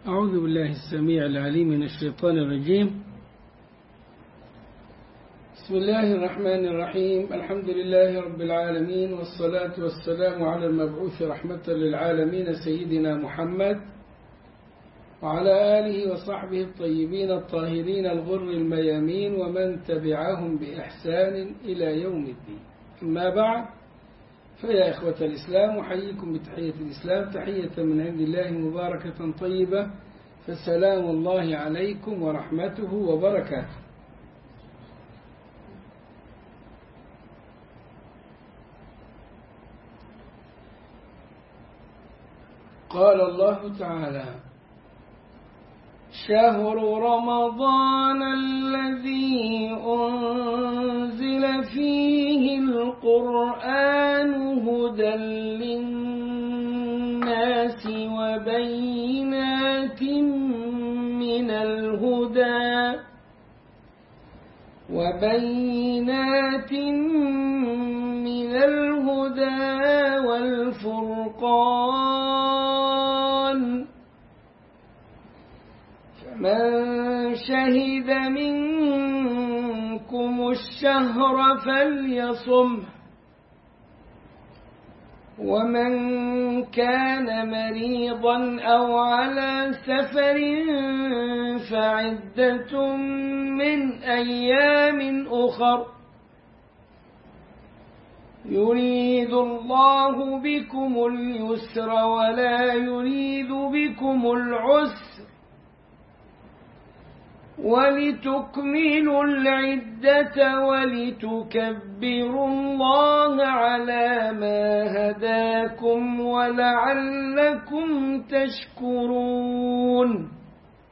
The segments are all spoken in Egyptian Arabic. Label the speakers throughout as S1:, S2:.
S1: أعوذ بالله السميع العليم من الشيطان الرجيم بسم الله الرحمن الرحيم الحمد لله رب العالمين والصلاة والسلام على المبعوث رحمة للعالمين سيدنا محمد وعلى آله وصحبه الطيبين الطاهرين الغر الميامين ومن تبعهم بإحسان إلى يوم الدين أما بعد فيا إخوة الإسلام أحييكم بتحية الإسلام تحية من عند الله مباركة طيبة فسلام الله عليكم ورحمته وبركاته قال الله تعالى شهر رمضان الذي أنزل فيه القرآن هدى للناس وبينات من الهدى وبينات من الهدى والفرقان من شهد منكم الشهر فليصم ومن كان مريضا أو على سفر فعدة من أيام أخر يريد الله بكم اليسر ولا يريد بكم العسر ولتكملوا العدة ولتكبروا الله على ما هداكم ولعلكم تشكرون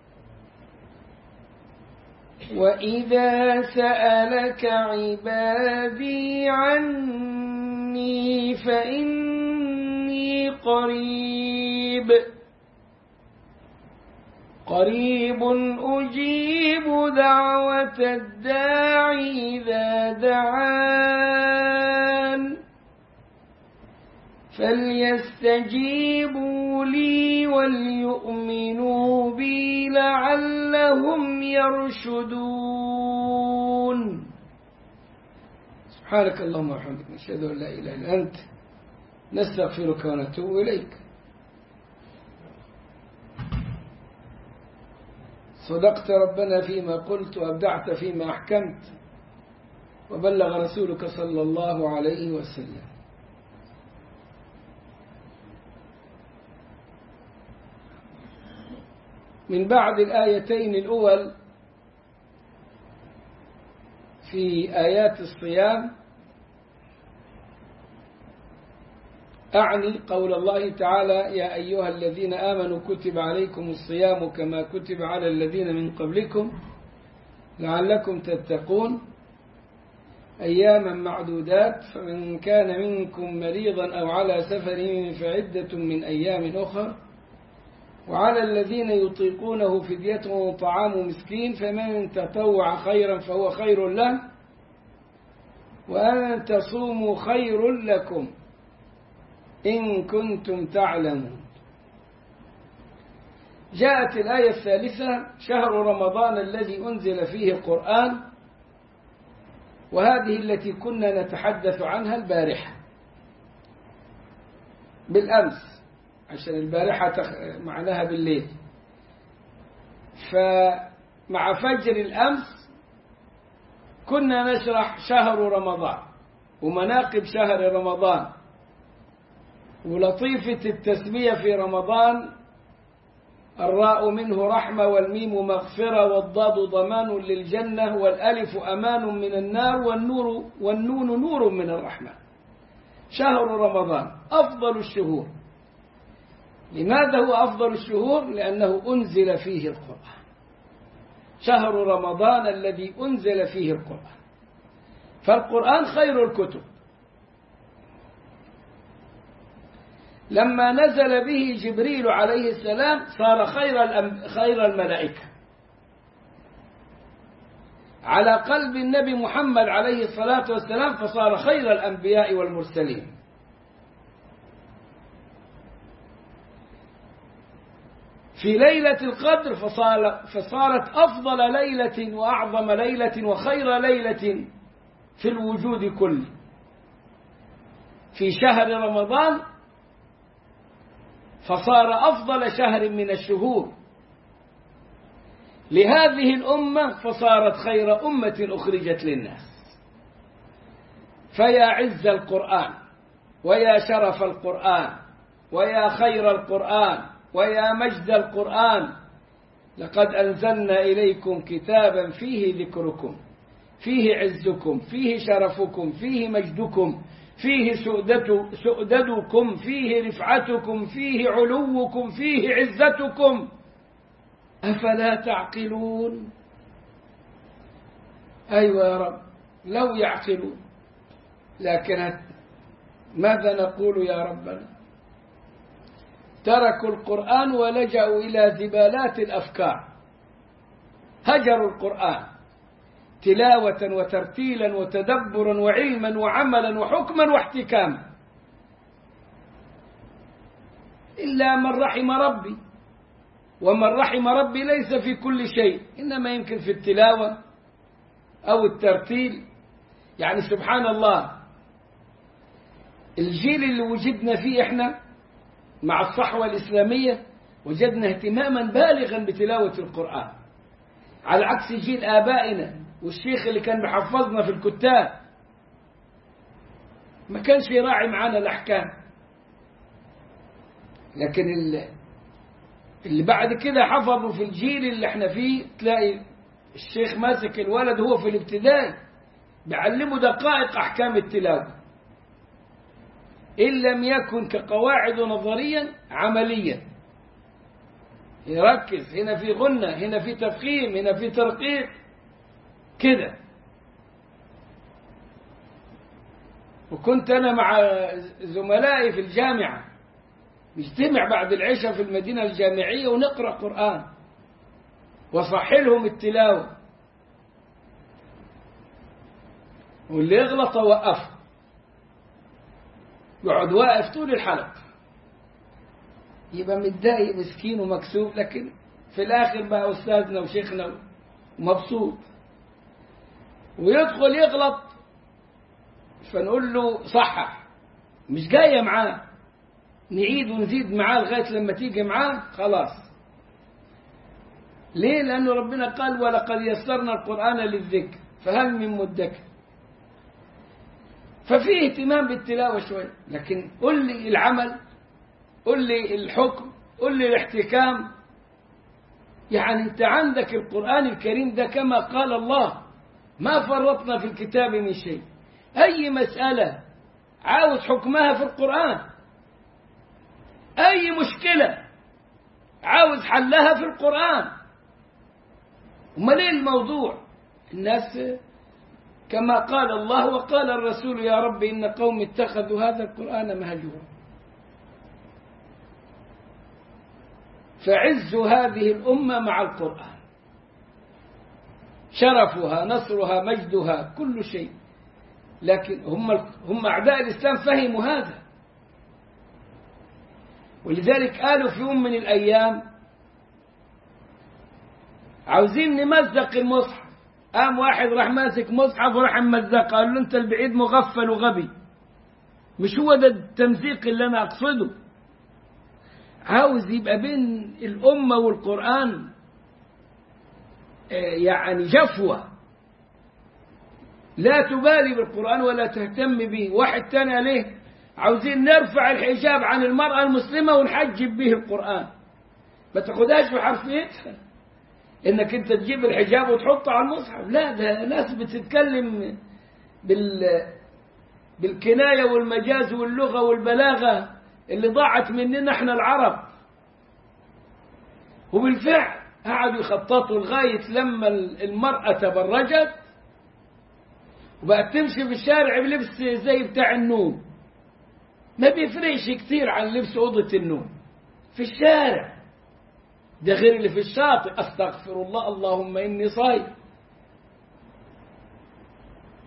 S1: وإذا سألك عبادي عني فإني قريب قريب أجيب دعوة الداعي إذا دعان فليستجيبوا لي وليؤمنوا بي لعلهم يرشدون سبحانك اللهم وبحمدك نشهد أن لا إله إلا أنت نستغفرك ونتوب إليك صدقت ربنا فيما قلت وأبدعت فيما أحكمت وبلغ رسولك صلى الله عليه وسلم من بعد الآيتين الأول في آيات الصيام أعني قول الله تعالى يا أيها الذين آمنوا كتب عليكم الصيام كما كتب على الذين من قبلكم لعلكم تتقون أياما معدودات فمن كان منكم مريضا أو على سفر فعدة من أيام أخر وعلى الذين يطيقونه فدية طعام مسكين فمن تطوع خيرا فهو خير له وأن تصوموا خير لكم إن كنتم تعلمون جاءت الآية الثالثة شهر رمضان الذي أنزل فيه القرآن وهذه التي كنا نتحدث عنها البارحة بالأمس عشان البارحة معناها بالليل فمع فجر الأمس كنا نشرح شهر رمضان ومناقب شهر رمضان ولطيفة التسمية في رمضان الراء منه رحمة والميم مغفرة والضاد ضمان للجنة والألف أمان من النار والنور والنون نور من الرحمة شهر رمضان أفضل الشهور لماذا هو أفضل الشهور لأنه أنزل فيه القرآن شهر رمضان الذي أنزل فيه القرآن فالقرآن خير الكتب لما نزل به جبريل عليه السلام صار خير خير الملائكة على قلب النبي محمد عليه الصلاة والسلام فصار خير الأنبياء والمرسلين في ليلة القدر فصار فصارت أفضل ليلة وأعظم ليلة وخير ليلة في الوجود كله في شهر رمضان فصار أفضل شهر من الشهور لهذه الأمة فصارت خير أمة أخرجت للناس فيا عز القرآن ويا شرف القرآن ويا خير القرآن ويا مجد القرآن لقد أنزلنا إليكم كتابا فيه ذكركم فيه عزكم فيه شرفكم فيه مجدكم فيه سؤدد سؤددكم فيه رفعتكم فيه علوكم فيه عزتكم أفلا تعقلون أيوة يا رب لو يعقلون لكن ماذا نقول يا ربنا تركوا القرآن ولجأوا إلى زبالات الأفكار هجروا القرآن تلاوة وترتيلا وتدبرا وعلما وعملا وحكما واحتكاما إلا من رحم ربي ومن رحم ربي ليس في كل شيء إنما يمكن في التلاوة أو الترتيل يعني سبحان الله الجيل اللي وجدنا فيه احنا مع الصحوة الإسلامية وجدنا اهتماما بالغا بتلاوة القرآن على عكس جيل آبائنا والشيخ اللي كان بيحفظنا في الكتاب ما كانش يراعي معانا الأحكام لكن اللي, اللي بعد كده حفظوا في الجيل اللي احنا فيه تلاقي الشيخ ماسك الولد هو في الابتدائي بيعلمه دقائق أحكام التلاوة إن لم يكن كقواعد نظريا عمليا يركز هنا في غنة هنا في تفخيم هنا في ترقيق كده وكنت أنا مع زملائي في الجامعة نجتمع بعد العشاء في المدينة الجامعية ونقرأ قرآن وصحلهم التلاوة واللي يغلط وقفه يقعد واقف طول الحلقة يبقى متضايق مسكين ومكسوف لكن في الآخر بقى أستاذنا وشيخنا ومبسوط ويدخل يغلط فنقول له صحح مش جاية معاه نعيد ونزيد معاه لغاية لما تيجي معاه خلاص ليه لأنه ربنا قال ولقد يسرنا القرآن للذكر فهل من مدكر ففي اهتمام بالتلاوة شوية لكن قل لي العمل قل لي الحكم قل لي الاحتكام يعني انت عندك القرآن الكريم ده كما قال الله ما فرطنا في الكتاب من شيء أي مسألة عاوز حكمها في القرآن أي مشكلة عاوز حلها في القرآن امال ايه الموضوع الناس كما قال الله وقال الرسول يا رب إن قوم اتخذوا هذا القرآن مهجورا فعز هذه الأمة مع القرآن شرفها نصرها مجدها كل شيء لكن هم هم أعداء الإسلام فهموا هذا ولذلك قالوا في يوم من الأيام عاوزين نمزق المصحف قام واحد راح ماسك مصحف وراح ممزقه قال له انت البعيد مغفل وغبي مش هو ده التمزيق اللي انا اقصده عاوز يبقى بين الامه والقران يعني جفوه لا تبالي بالقران ولا تهتم به واحد تاني عليه عاوزين نرفع الحجاب عن المراه المسلمه ونحجب به القران ما تاخدهاش في حرفيتها انك انت تجيب الحجاب وتحطه على المصحف لا ده ناس بتتكلم بال بالكناية والمجاز واللغة والبلاغة اللي ضاعت مننا احنا العرب وبالفعل قعدوا يخططوا لغاية لما المرأة تبرجت وبقت تمشي في الشارع بلبس زي بتاع النوم ما بيفرقش كتير عن لبس أوضة النوم في الشارع ده غير اللي في الشاطئ استغفر الله اللهم اني صايم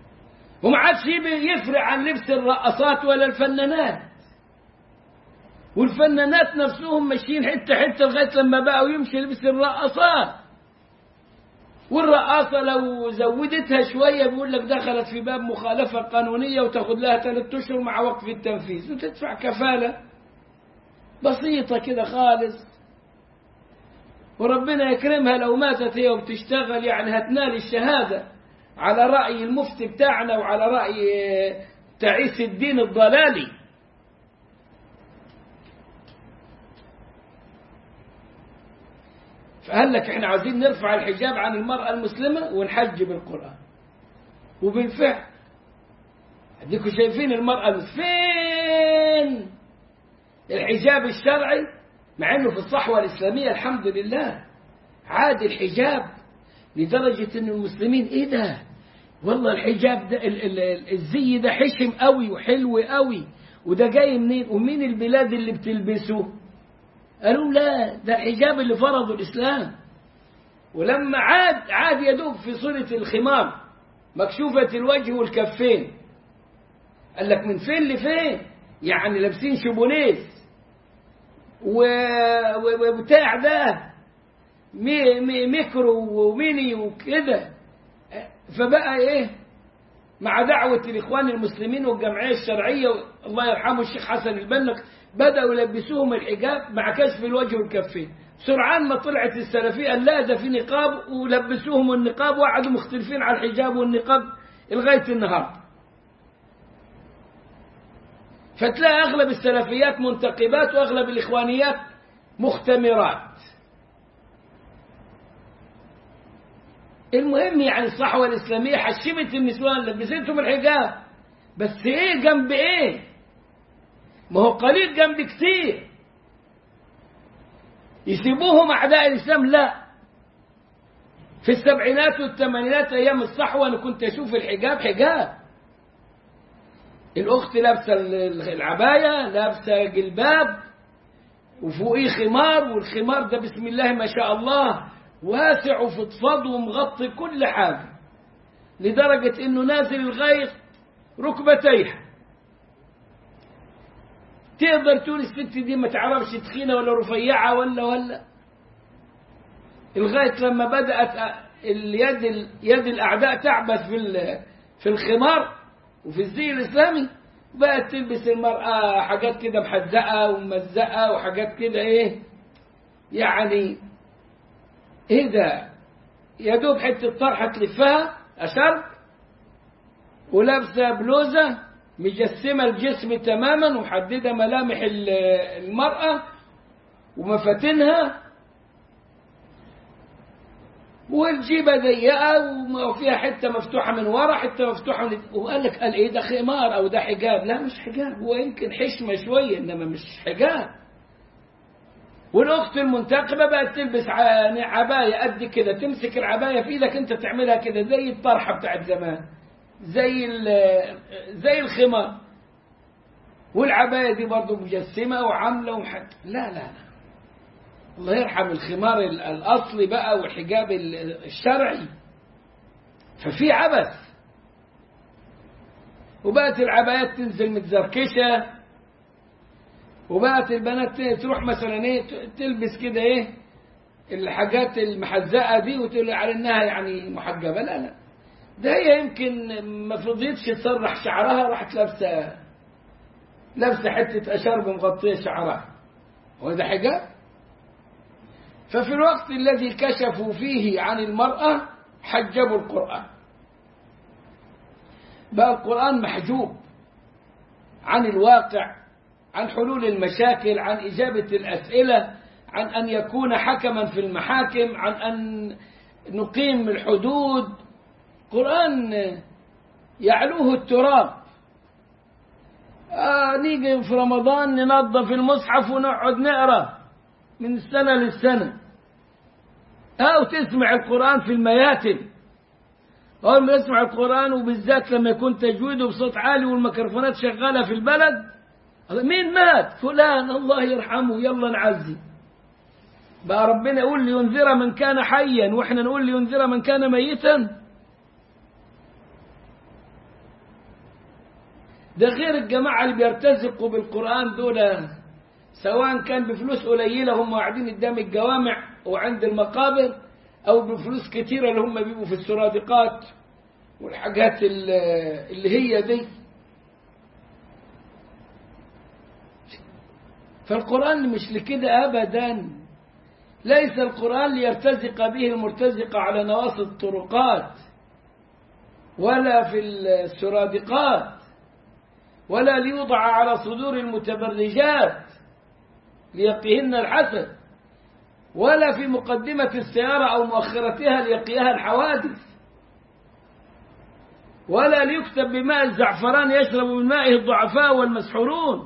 S1: وما عادش يفرق عن لبس الرقصات ولا الفنانات والفنانات نفسهم ماشيين حتة حتة لغاية لما بقوا يمشي لبس الرقصات والرقاصة لو زودتها شوية بيقول لك دخلت في باب مخالفة قانونية وتاخد لها ثلاثة أشهر مع وقف التنفيذ وتدفع كفالة بسيطة كده خالص وربنا يكرمها لو ماتت هي وبتشتغل يعني هتنال الشهادة على رأي المفتي بتاعنا وعلى رأي تعيس الدين الضلالي فقال لك احنا عايزين نرفع الحجاب عن المرأة المسلمة ونحجب القرآن وبالفعل اديكم شايفين المرأة المسلمة فين الحجاب الشرعي مع انه في الصحوة الإسلامية الحمد لله عاد الحجاب لدرجة ان المسلمين ايه ده والله الحجاب ده ال ال الزي ده حشم قوي وحلو قوي وده جاي منين ومين البلاد اللي بتلبسه قالوا لا ده الحجاب اللي فرضه الإسلام ولما عاد عاد يدوب في صورة الخمار مكشوفة الوجه والكفين قال لك من فين لفين يعني لابسين شبونيس وبتاع ده مي مي ميكرو وميني وكده فبقى ايه مع دعوة الإخوان المسلمين والجمعية الشرعية الله يرحمه الشيخ حسن البنك بدأوا يلبسوهم الحجاب مع كشف الوجه والكفين سرعان ما طلعت السلفية قال لا ده في نقاب ولبسوهم النقاب وقعدوا مختلفين على الحجاب والنقاب لغاية النهاردة فتلاقي أغلب السلفيات منتقبات وأغلب الإخوانيات مختمرات المهم يعني الصحوة الإسلامية حشمت النسوان لبستهم الحجاب بس إيه جنب إيه ما هو قليل جنب كتير يسيبوهم أعداء الإسلام لا في السبعينات والثمانينات أيام الصحوة أنا كنت أشوف الحجاب حجاب الأخت لابسة العباية لابسة جلباب وفوقيه خمار والخمار ده بسم الله ما شاء الله واسع وفضفاض ومغطي كل حاجة لدرجة انه نازل لغاية ركبتيها تقدر تقول الست دي ما تعرفش تخينة ولا رفيعة ولا ولا لغاية لما بدأت اليد يد الأعداء تعبث في في الخمار وفي الزي الإسلامي بقت تلبس المرأة حاجات كده محزقة وممزقة وحاجات كده إيه يعني إيه ده يا دوب حتة طرحة تلفها أشرب ولابسة بلوزة مجسمة الجسم تماما ومحددة ملامح المرأة ومفاتنها والجيبة ضيقة وفيها حتة مفتوحة من ورا حتة مفتوحة من وقال لك قال ايه ده خمار او ده حجاب لا مش حجاب هو يمكن حشمة شوية انما مش حجاب والاخت المنتقبة بقت تلبس عباية قد كده تمسك العباية في ايدك انت تعملها كده زي الطرحة بتاعت زمان زي زي الخمار والعباية دي برضه مجسمة وعاملة ومحد لا لا لا الله يرحم الخمار الأصلي بقى والحجاب الشرعي ففي عبث وبقت العبايات تنزل متزركشة وبقت البنات تروح مثلا ايه تلبس كده ايه الحاجات المحزقة دي وتقول على انها يعني محجبة لا لا ده هي يمكن ما فضيتش تسرح شعرها راحت لابسة لابسة حتة أشرب مغطية شعرها وهذا حجاب ففي الوقت الذي كشفوا فيه عن المرأة حجبوا القرآن بقى القرآن محجوب عن الواقع عن حلول المشاكل عن إجابة الأسئلة عن أن يكون حكما في المحاكم عن أن نقيم الحدود قرآن يعلوه التراب آه نيجي في رمضان ننظف المصحف ونقعد نقرأ من السنة للسنة أو تسمع القرآن في المياتم أول ما يسمع القرآن وبالذات لما يكون تجويده بصوت عالي والميكروفونات شغالة في البلد مين مات فلان الله يرحمه يلا نعزي بقى ربنا يقول لينذر من كان حيا واحنا نقول لينذر من كان ميتا ده غير الجماعة اللي بيرتزقوا بالقرآن دول سواء كان بفلوس قليلة هم قاعدين قدام الجوامع وعند المقابر أو بفلوس كتيرة اللي هم بيبقوا في السرادقات والحاجات اللي هي دي فالقرآن مش لكده أبدا ليس القرآن ليرتزق به المرتزقة على نواصي الطرقات ولا في السرادقات ولا ليوضع على صدور المتبرجات ليقيهن الحسد ولا في مقدمة السيارة أو مؤخرتها ليقيها الحوادث ولا ليكتب بماء الزعفران يشرب من مائه الضعفاء والمسحورون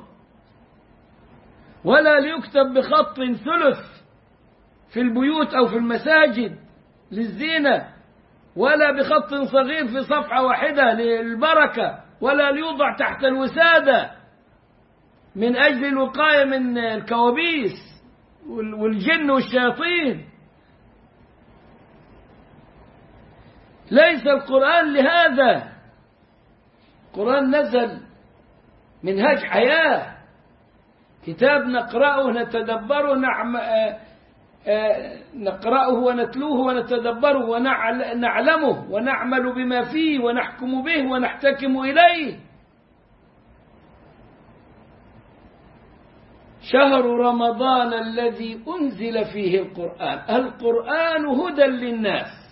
S1: ولا ليكتب بخط ثلث في البيوت أو في المساجد للزينة ولا بخط صغير في صفحة واحدة للبركة ولا ليوضع تحت الوسادة من أجل الوقاية من الكوابيس والجن والشياطين ليس القرآن لهذا القرآن نزل منهج حياة كتاب نقرأه نتدبره نعم نقرأه ونتلوه ونتدبره ونعلمه ونعمل بما فيه ونحكم به ونحتكم إليه شهر رمضان الذي أنزل فيه القرآن القرآن هدى للناس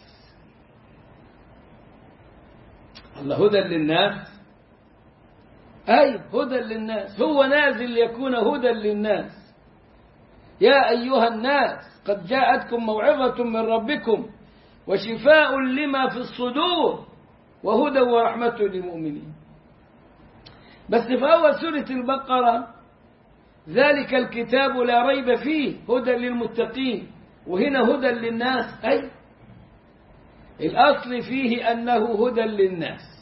S1: الله هدى للناس أي هدى للناس هو نازل ليكون هدى للناس يا أيها الناس قد جاءتكم موعظة من ربكم وشفاء لما في الصدور وهدى ورحمة للمؤمنين بس في أول سورة البقرة ذلك الكتاب لا ريب فيه هدى للمتقين وهنا هدى للناس أي الأصل فيه أنه هدى للناس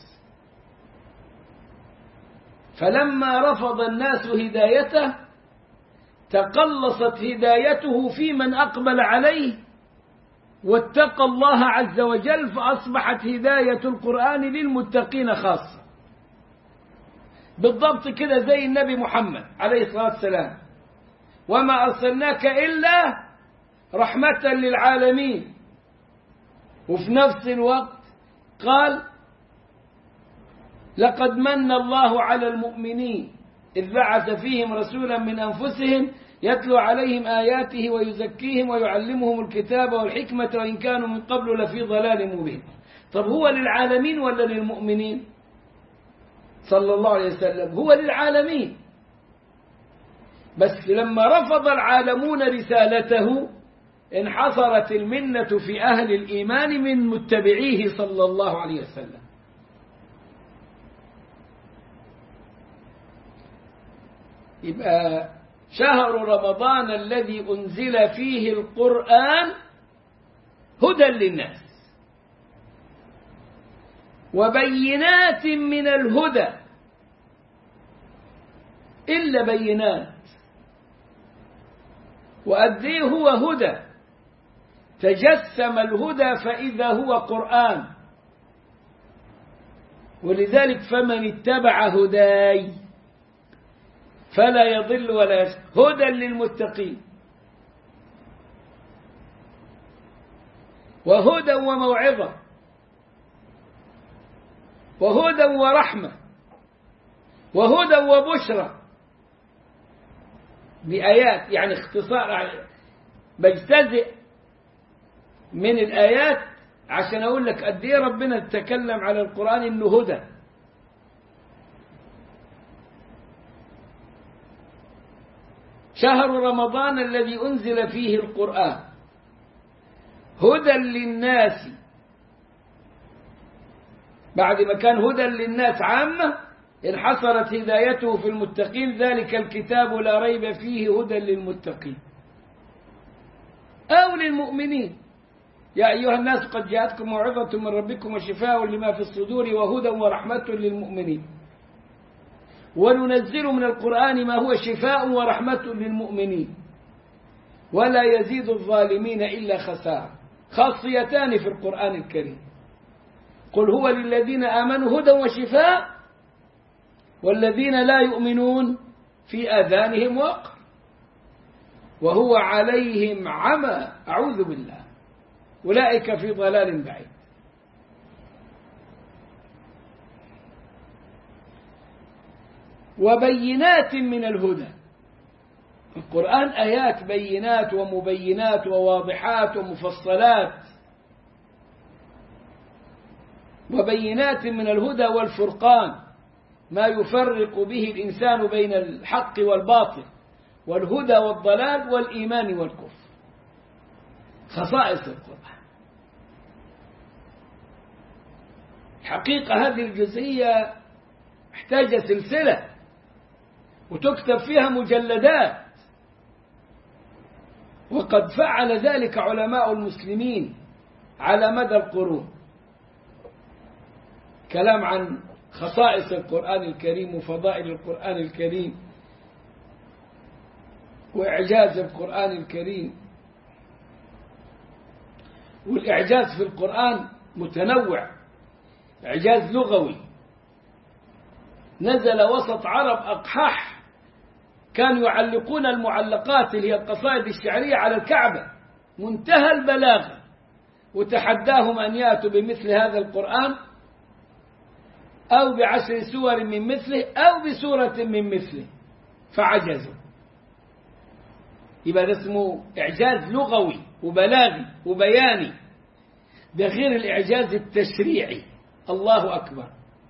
S1: فلما رفض الناس هدايته تقلصت هدايته في من أقبل عليه واتقى الله عز وجل فأصبحت هداية القرآن للمتقين خاصة بالضبط كده زي النبي محمد عليه الصلاة والسلام وما أرسلناك إلا رحمة للعالمين وفي نفس الوقت قال لقد من الله على المؤمنين إذ بعث فيهم رسولا من أنفسهم يتلو عليهم آياته ويزكيهم ويعلمهم الكتاب والحكمة وإن كانوا من قبل لفي ضلال مبين طب هو للعالمين ولا للمؤمنين صلى الله عليه وسلم هو للعالمين بس لما رفض العالمون رسالته انحصرت المنة في أهل الإيمان من متبعيه صلى الله عليه وسلم يبقى شهر رمضان الذي أنزل فيه القرآن هدى للناس وبينات من الهدى إلا بينات وأديه هو هدى تجسم الهدى فإذا هو قرآن ولذلك فمن اتبع هداي فلا يضل ولا يشقى هدى للمتقين وهدى وموعظة وهدى ورحمة وهدى وبشرى بآيات يعني اختصار بجتزئ من الآيات عشان أقول لك قد إيه ربنا تكلم على القرآن إنه هدى شهر رمضان الذي أنزل فيه القرآن هدى للناس بعد ما كان هدى للناس عامة انحصرت هدايته في المتقين ذلك الكتاب لا ريب فيه هدى للمتقين أو للمؤمنين يا أيها الناس قد جاءتكم موعظة من ربكم وشفاء لما في الصدور وهدى ورحمة للمؤمنين وننزل من القرآن ما هو شفاء ورحمة للمؤمنين ولا يزيد الظالمين إلا خسارة خاصيتان في القرآن الكريم قل هو للذين آمنوا هدى وشفاء والذين لا يؤمنون في آذانهم وقر وهو عليهم عمى أعوذ بالله أولئك في ضلال بعيد وبينات من الهدى القرآن آيات بينات ومبينات وواضحات ومفصلات وبينات من الهدى والفرقان ما يفرق به الإنسان بين الحق والباطل والهدى والضلال والإيمان والكفر خصائص القرآن حقيقة هذه الجزئية محتاجة سلسلة وتكتب فيها مجلدات وقد فعل ذلك علماء المسلمين على مدى القرون كلام عن خصائص القرآن الكريم وفضائل القرآن الكريم وإعجاز القرآن الكريم والإعجاز في القرآن متنوع إعجاز لغوي نزل وسط عرب أقحاح كانوا يعلقون المعلقات اللي هي القصائد الشعرية على الكعبة منتهى البلاغة وتحداهم أن يأتوا بمثل هذا القرآن أو بعشر سور من مثله أو بسورة من مثله فعجزوا يبقى ده اسمه إعجاز لغوي وبلاغي وبياني ده غير الإعجاز التشريعي الله أكبر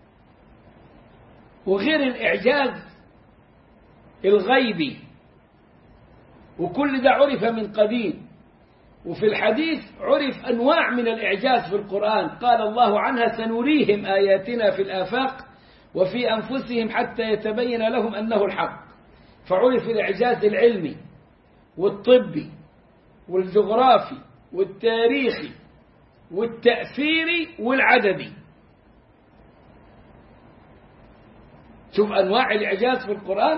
S1: وغير الإعجاز الغيبي وكل ده عرف من قديم وفي الحديث عرف أنواع من الإعجاز في القرآن قال الله عنها سنريهم آياتنا في الآفاق وفي أنفسهم حتى يتبين لهم أنه الحق فعرف الإعجاز العلمي والطبي والجغرافي والتاريخي والتأثيري والعددي شوف أنواع الإعجاز في القرآن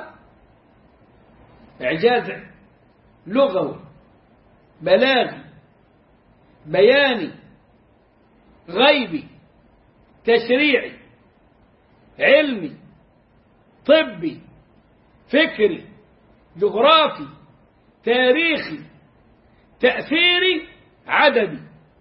S1: إعجاز لغوي بلاغي بياني غيبي تشريعي علمي طبي فكري جغرافي تاريخي تأثيري عددي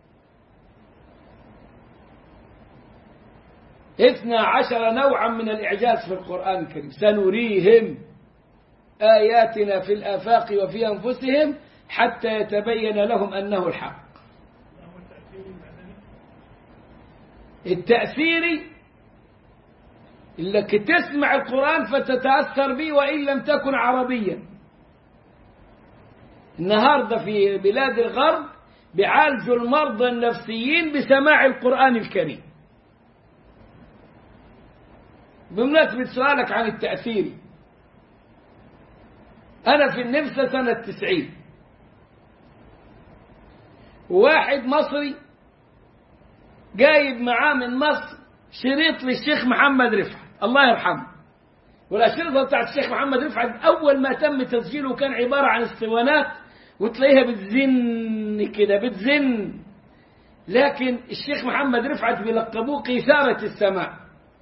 S1: اثنى عشر نوعا من الإعجاز في القرآن الكريم سنريهم آياتنا في الآفاق وفي أنفسهم حتى يتبين لهم أنه الحق التأثيري إنك تسمع القرآن فتتأثر به وإن لم تكن عربيا النهاردة في بلاد الغرب بيعالجوا المرضى النفسيين بسماع القرآن الكريم بمناسبة سؤالك عن التأثيري أنا في النمسا سنة تسعين واحد مصري جايب معاه من مصر شريط للشيخ محمد رفعت الله يرحمه والأشرطة بتاعت الشيخ محمد رفعت أول ما تم تسجيله كان عبارة عن اسطوانات وتلاقيها بتزن كده بتزن لكن الشيخ محمد رفعت بيلقبوه قيثارة السماء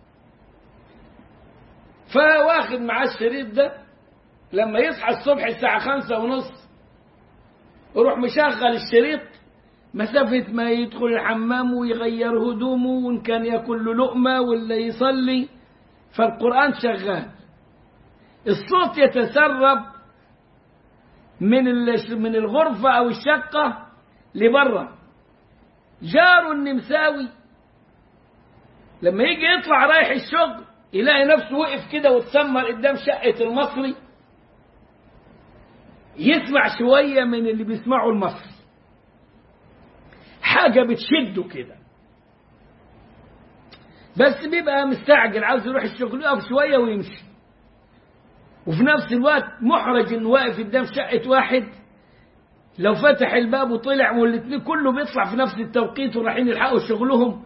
S1: فواخد معاه الشريط ده لما يصحى الصبح الساعة خمسة ونص يروح مشغل الشريط مسافة ما يدخل الحمام ويغير هدومه وإن كان ياكل له لقمة ولا يصلي فالقرآن شغال الصوت يتسرب من من الغرفة أو الشقة لبرا جاره النمساوي لما يجي يطلع رايح الشغل يلاقي نفسه وقف كده واتسمر قدام شقة المصري يسمع شوية من اللي بيسمعه المصري حاجة بتشده كده بس بيبقى مستعجل عاوز يروح الشغل يقف شوية ويمشي وفي نفس الوقت محرج انه واقف قدام شقة واحد لو فتح الباب وطلع والاثنين كله بيطلع في نفس التوقيت ورايحين يلحقوا شغلهم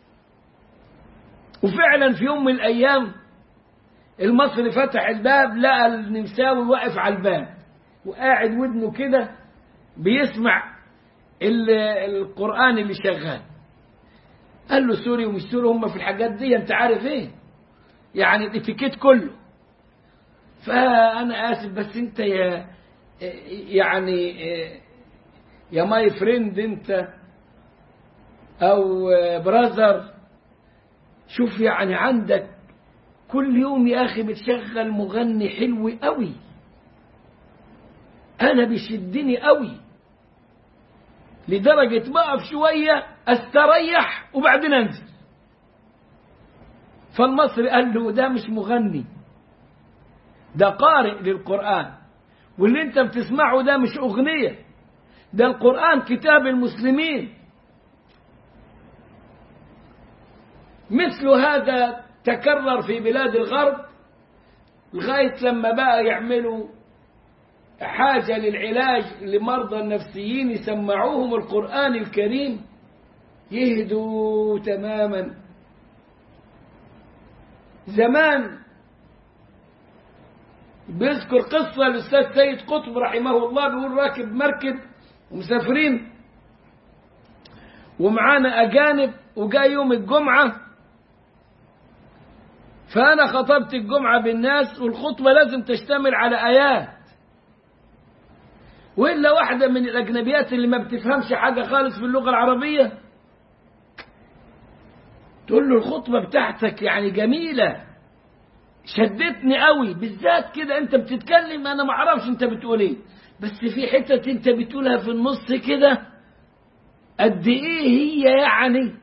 S1: وفعلا في يوم من الايام المصري فتح الباب لقى النمساوي واقف على الباب وقاعد ودنه كده بيسمع القرآن اللي شغال قال له سوري ومش سوري هم في الحاجات دي انت عارف ايه يعني الاتيكيت كله فانا اسف بس انت يا يعني يا ماي فريند انت او براذر شوف يعني عندك كل يوم يا اخي بتشغل مغني حلو قوي انا بيشدني قوي لدرجة بقف شوية استريح وبعدين انزل فالمصري قال له ده مش مغني ده قارئ للقرآن واللي انت بتسمعه ده مش اغنية ده القرآن كتاب المسلمين مثل هذا تكرر في بلاد الغرب لغاية لما بقى يعملوا حاجة للعلاج لمرضى النفسيين يسمعوهم القرآن الكريم يهدوا تماما زمان بيذكر قصة الأستاذ سيد قطب رحمه الله بيقول راكب مركب ومسافرين ومعانا أجانب وجاء يوم الجمعة فأنا خطبت الجمعة بالناس والخطبة لازم تشتمل على آيات وإلا واحدة من الأجنبيات اللي ما بتفهمش حاجة خالص في اللغة العربية تقول له الخطبة بتاعتك يعني جميلة شدتني قوي بالذات كده انت بتتكلم انا ما اعرفش انت بتقول ايه بس في حتة انت بتقولها في النص كده قد ايه هي يعني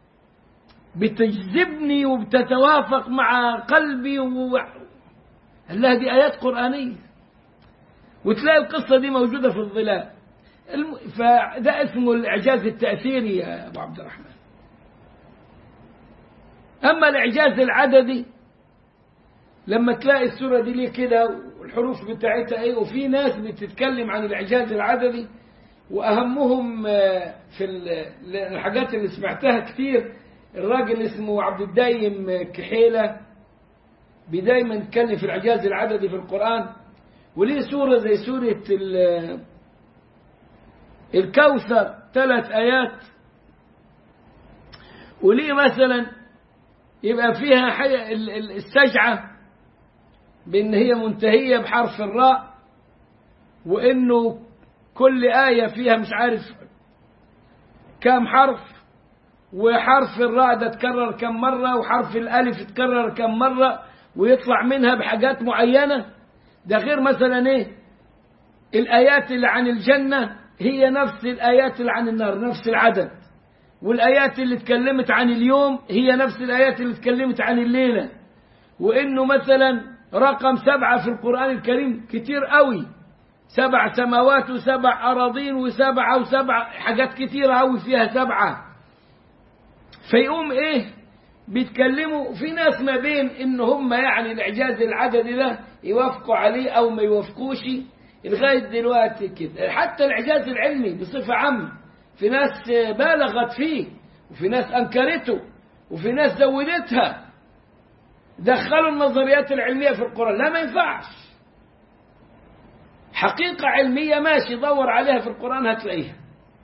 S1: بتجذبني وبتتوافق مع قلبي و... الله دي آيات قرآنية وتلاقي القصة دي موجودة في الظلال الم... فده اسمه الإعجاز التأثيري يا أبو عبد الرحمن أما الإعجاز العددي لما تلاقي السورة دي ليه كده والحروف بتاعتها ايه وفي ناس بتتكلم عن الإعجاز العددي وأهمهم في الحاجات اللي سمعتها كتير الراجل اسمه عبد الدايم كحيلة بدايما يتكلم في الإعجاز العددي في القرآن وليه سورة زي سورة الكوثر ثلاث آيات وليه مثلا يبقى فيها السجعة بأن هي منتهية بحرف الراء وإنه كل آية فيها مش عارف كام حرف وحرف الراء ده اتكرر كم مرة وحرف الألف اتكرر كم مرة ويطلع منها بحاجات معينة ده غير مثلا ايه الآيات اللي عن الجنة هي نفس الآيات اللي عن النار نفس العدد والآيات اللي اتكلمت عن اليوم هي نفس الآيات اللي اتكلمت عن الليلة وإنه مثلا رقم سبعة في القرآن الكريم كتير قوي سبع سماوات وسبع أراضين وسبعة وسبع حاجات كتيرة قوي فيها سبعة فيقوم إيه بيتكلموا في ناس ما بين إن هم يعني الإعجاز العددي ده يوافقوا عليه أو ما يوافقوش لغاية دلوقتي كده حتى الإعجاز العلمي بصفة عامة في ناس بالغت فيه وفي ناس أنكرته وفي ناس زودتها دخلوا النظريات العلمية في القرآن لا ما ينفعش حقيقة علمية ماشي دور عليها في القرآن هتلاقيها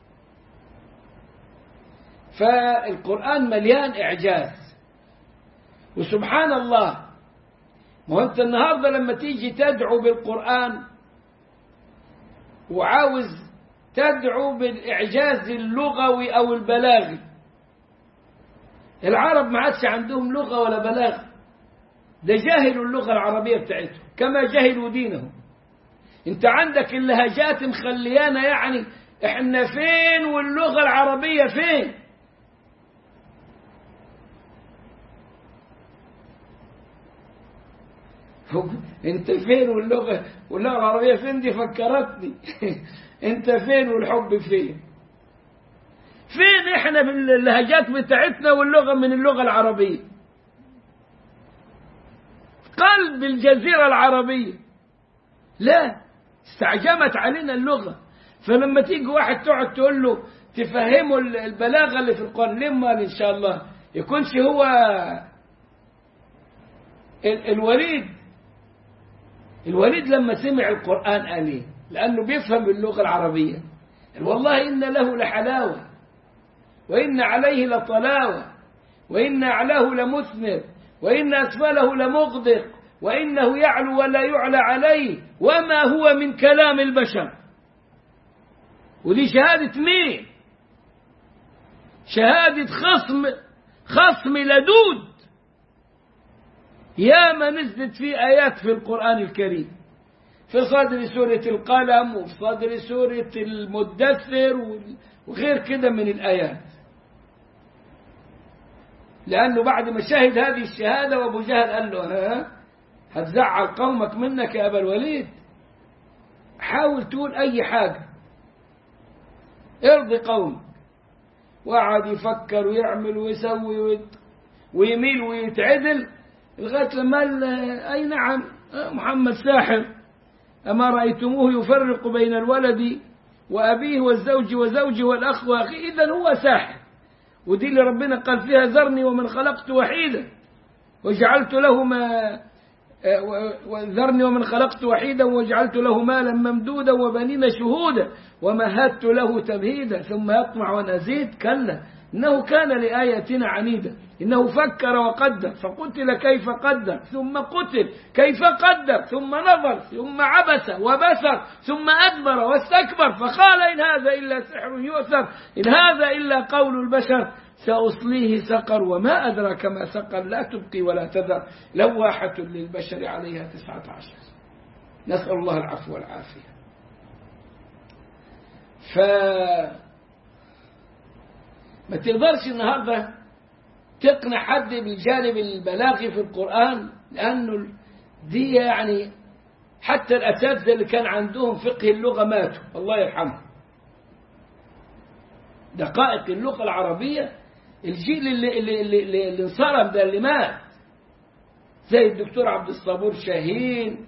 S1: فالقرآن مليان إعجاز وسبحان الله ما هو أنت النهاردة لما تيجي تدعو بالقرآن وعاوز تدعو بالإعجاز اللغوي أو البلاغي العرب ما عادش عندهم لغة ولا بلاغة ده جاهلوا اللغة العربية بتاعتهم كما جهلوا دينهم انت عندك اللهجات مخليانا يعني احنا فين واللغة العربية فين انت فين واللغة واللغة العربية فين دي فكرتني انت فين والحب فين فين احنا باللهجات بتاعتنا واللغة من اللغة العربية قلب الجزيرة العربية لا استعجمت علينا اللغة فلما تيجي واحد تقعد تقول له تفهمه البلاغة اللي في القرآن لما إن شاء الله يكونش هو الوليد الوليد لما سمع القرآن قال ايه لأنه بيفهم اللغة العربية والله إن له لحلاوة وإن عليه لطلاوة وإن أعلاه لمثمر وإن أسفله لمغدق وإنه يعلو ولا يعلى عليه وما هو من كلام البشر ودي شهادة مين شهادة خصم خصم لدود يا ما نزلت في آيات في القرآن الكريم في صدر سورة القلم وفي صدر سورة المدثر وغير كده من الآيات لأنه بعد ما شهد هذه الشهادة وأبو جهل قال له ها هتزعل قومك منك يا أبا الوليد حاول تقول أي حاجة ارضي قومك وقعد يفكر ويعمل ويسوي ويميل ويتعدل لغاية لما قال أي نعم محمد ساحر أما رأيتموه يفرق بين الولد وأبيه والزوج وزوجه والأخ وأخيه إذا هو ساحر ودي اللي ربنا قال فيها ذرني ومن خلقت وحيدا وجعلت له ما وذرني ومن خلقت وحيدا وجعلت له مالا ممدودا وبنين شهودا ومهدت له تمهيدا ثم يطمع أن أزيد كلا إنه كان لآياتنا عنيدا إنه فكر وقدر فقتل كيف قدر ثم قتل كيف قدر ثم نظر ثم عبس وبسر ثم أدبر واستكبر فقال إن هذا إلا سحر يؤثر إن هذا إلا قول البشر سأصليه سقر وما أدراك ما سقر لا تبقي ولا تذر لواحة للبشر عليها تسعة عشر نسأل الله العفو والعافية ف ما تقدرش النهارده تقنع حد بالجانب البلاغي في القرآن لأنه دي يعني حتى الأساتذة اللي كان عندهم فقه اللغة ماتوا الله يرحمهم دقائق اللغة العربية الجيل اللي, اللي, اللي, اللي انصرف ده اللي مات زي الدكتور عبد الصبور شاهين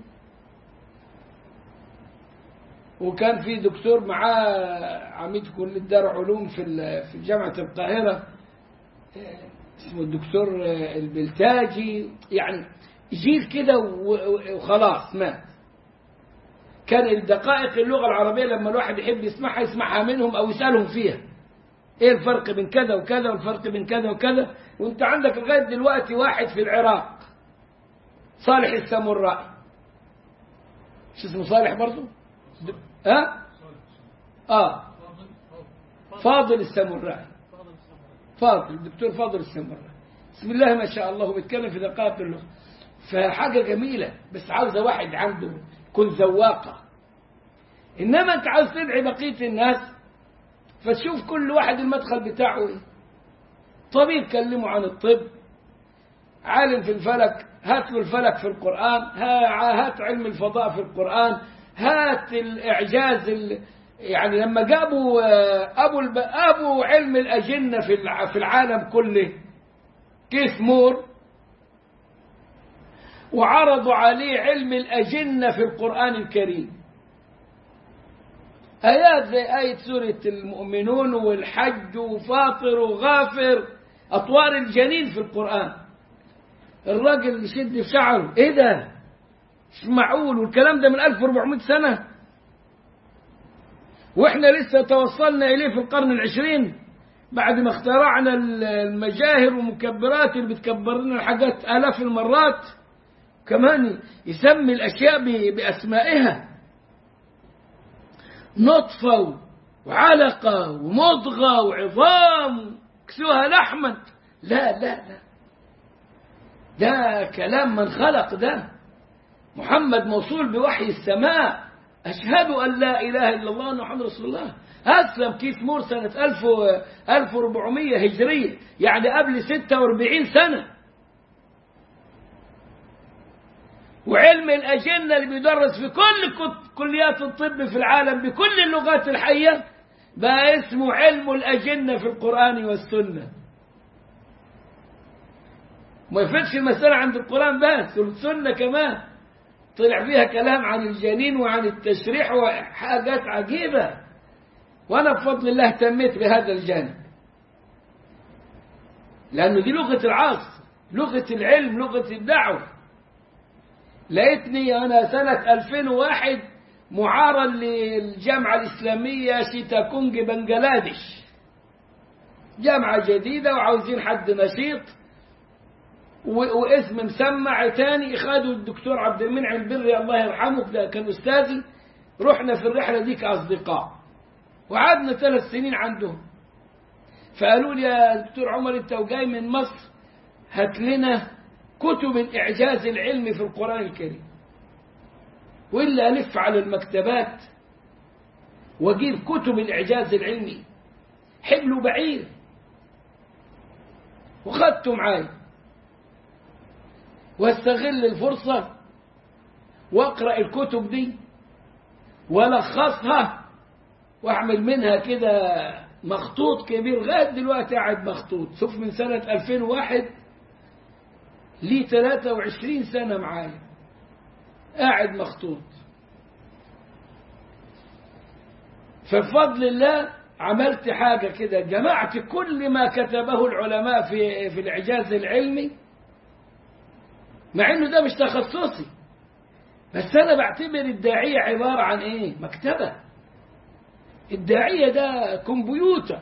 S1: وكان في دكتور معاه عميد كلية دار علوم في في جامعة القاهرة اسمه الدكتور البلتاجي يعني جيل كده وخلاص مات كان الدقائق اللغة العربية لما الواحد يحب يسمعها يسمعها منهم أو يسألهم فيها ايه الفرق بين كذا وكذا والفرق بين كذا وكذا وانت عندك لغاية دلوقتي واحد في العراق صالح السامورائي شو اسمه صالح برضه ها اه فاضل السامورائي فاضل الدكتور فاضل السامورائي بسم الله ما شاء الله بيتكلم في دقائق اللغة فحاجة جميلة بس عاوزة واحد عنده كن ذواقة إنما أنت عاوز تدعي بقية الناس فتشوف كل واحد المدخل بتاعه ايه طبيب كلمه عن الطب عالم في الفلك هات له الفلك في القرآن هات علم الفضاء في القرآن هات الإعجاز ال... يعني لما جابوا أبو الب... أبو علم الأجنة في في العالم كله كيث مور وعرضوا عليه علم الأجنة في القرآن الكريم آيات زي آية سورة المؤمنون والحج وفاطر وغافر أطوار الجنين في القرآن الراجل يشد في شعره إيه ده مش معقول والكلام ده من 1400 سنة وإحنا لسه توصلنا إليه في القرن العشرين بعد ما اخترعنا المجاهر ومكبرات اللي بتكبر لنا الحاجات آلاف المرات كمان يسمي الأشياء بأسمائها نطفة وعلقة ومضغة وعظام كسوها لحما لا لا لا ده كلام من خلق ده محمد موصول بوحي السماء أشهد أن لا إله إلا الله محمد رسول الله أسلم كيس مور سنة 1400 هجرية يعني قبل 46 سنة وعلم الأجنة اللي بيدرس في كل كليات الطب في العالم بكل اللغات الحية بقى اسمه علم الأجنة في القرآن والسنة ما يفيدش المسألة عند القرآن بس والسنة كمان طلع فيها كلام عن الجنين وعن التشريح وحاجات عجيبة وأنا بفضل الله اهتميت بهذا الجانب لأنه دي لغة العصر لغة العلم لغة الدعوة لقيتني أنا سنة 2001 معارا للجامعة الإسلامية شيتاكونج بنجلاديش جامعة جديدة وعاوزين حد نشيط واسم مسمع تاني خدوا الدكتور عبد المنعم البري الله يرحمه ده كان أستاذي رحنا في الرحلة دي كأصدقاء وقعدنا ثلاث سنين عندهم فقالوا لي يا دكتور عمر انت وجاي من مصر هات لنا كتب الإعجاز العلمي في القرآن الكريم وإلا ألف على المكتبات وأجيب كتب الإعجاز العلمي حبل وبعير وخدته معاي واستغل الفرصة واقرأ الكتب دي ولخصها واعمل منها كده مخطوط كبير لغايه دلوقتي قاعد مخطوط شوف من سنة 2001 لي 23 سنة معايا قاعد مخطوط فبفضل الله عملت حاجة كده جمعت كل ما كتبه العلماء في في الإعجاز العلمي مع إنه ده مش تخصصي بس أنا بعتبر الداعية عبارة عن إيه؟ مكتبة الداعية ده كمبيوتر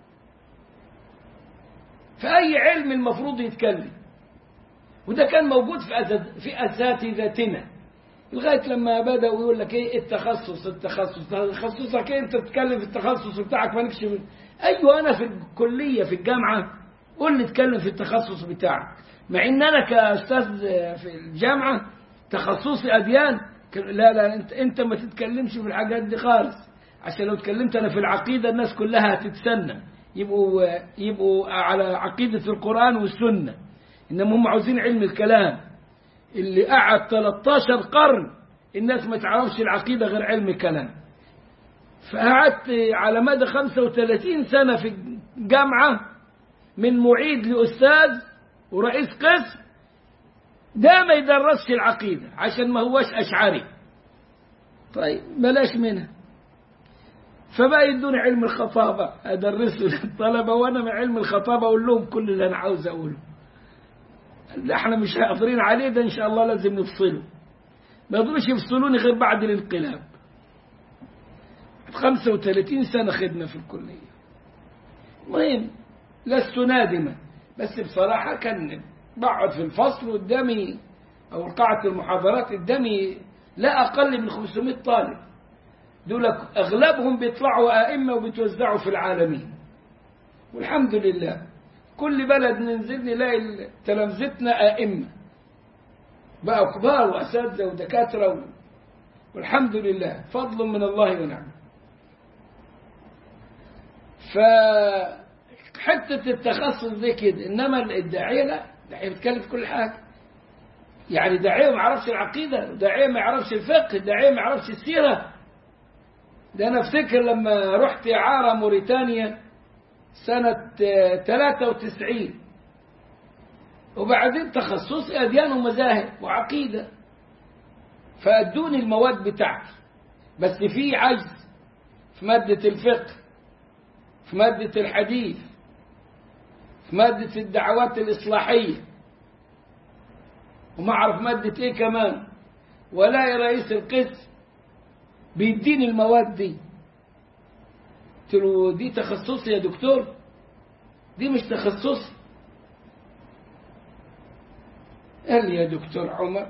S1: في أي علم المفروض يتكلم وده كان موجود في في أساتذتنا لغاية لما بدأوا يقول لك إيه التخصص التخصص تخصصك إيه أنت تتكلم في التخصص بتاعك مالكش من... أيوة أنا في الكلية في الجامعة قول لي اتكلم في التخصص بتاعك مع إن أنا كأستاذ في الجامعة تخصصي أديان لا لا أنت أنت ما تتكلمش في الحاجات دي خالص عشان لو اتكلمت أنا في العقيدة الناس كلها هتتسنى يبقوا يبقوا على عقيدة القرآن والسنة إنما هم عاوزين علم الكلام اللي قعد 13 قرن الناس ما تعرفش العقيدة غير علم الكلام فقعدت على مدى 35 سنة في الجامعة من معيد لأستاذ ورئيس قسم ده ما يدرسش العقيدة عشان ما هوش أشعري طيب بلاش منها فبقى يدوني علم الخطابة أدرسه للطلبة وأنا من علم الخطابة أقول لهم كل اللي أنا عاوز أقوله اللي احنا مش قادرين عليه ده إن شاء الله لازم نفصله ما يقدروش يفصلوني غير بعد الانقلاب 35 سنة خدمة في الكلية المهم لست نادما بس بصراحة كان بقعد في الفصل قدامي أو قاعة المحاضرات قدامي لا أقل من 500 طالب دول أغلبهم بيطلعوا أئمة وبيتوزعوا في العالمين والحمد لله كل بلد ننزل نلاقي تلامذتنا أئمة بقوا كبار وأساتذة ودكاترة والحمد لله فضل من الله ونعمه فحتة التخصص دي كده إنما الداعية لا الداعية بيتكلم في كل حاجة يعني داعية ما يعرفش العقيدة داعية ما يعرفش الفقه داعية ما يعرفش السيرة ده أنا أفتكر لما رحت إعارة موريتانيا سنة 93 وبعدين تخصصي أديان ومذاهب وعقيدة فأدوني المواد بتاعتي بس في عجز في مادة الفقه في مادة الحديث في مادة الدعوات الإصلاحية وما أعرف مادة إيه كمان ولا رئيس القسم بيديني المواد دي قلت له دي تخصصي يا دكتور دي مش تخصصي قال لي يا دكتور عمر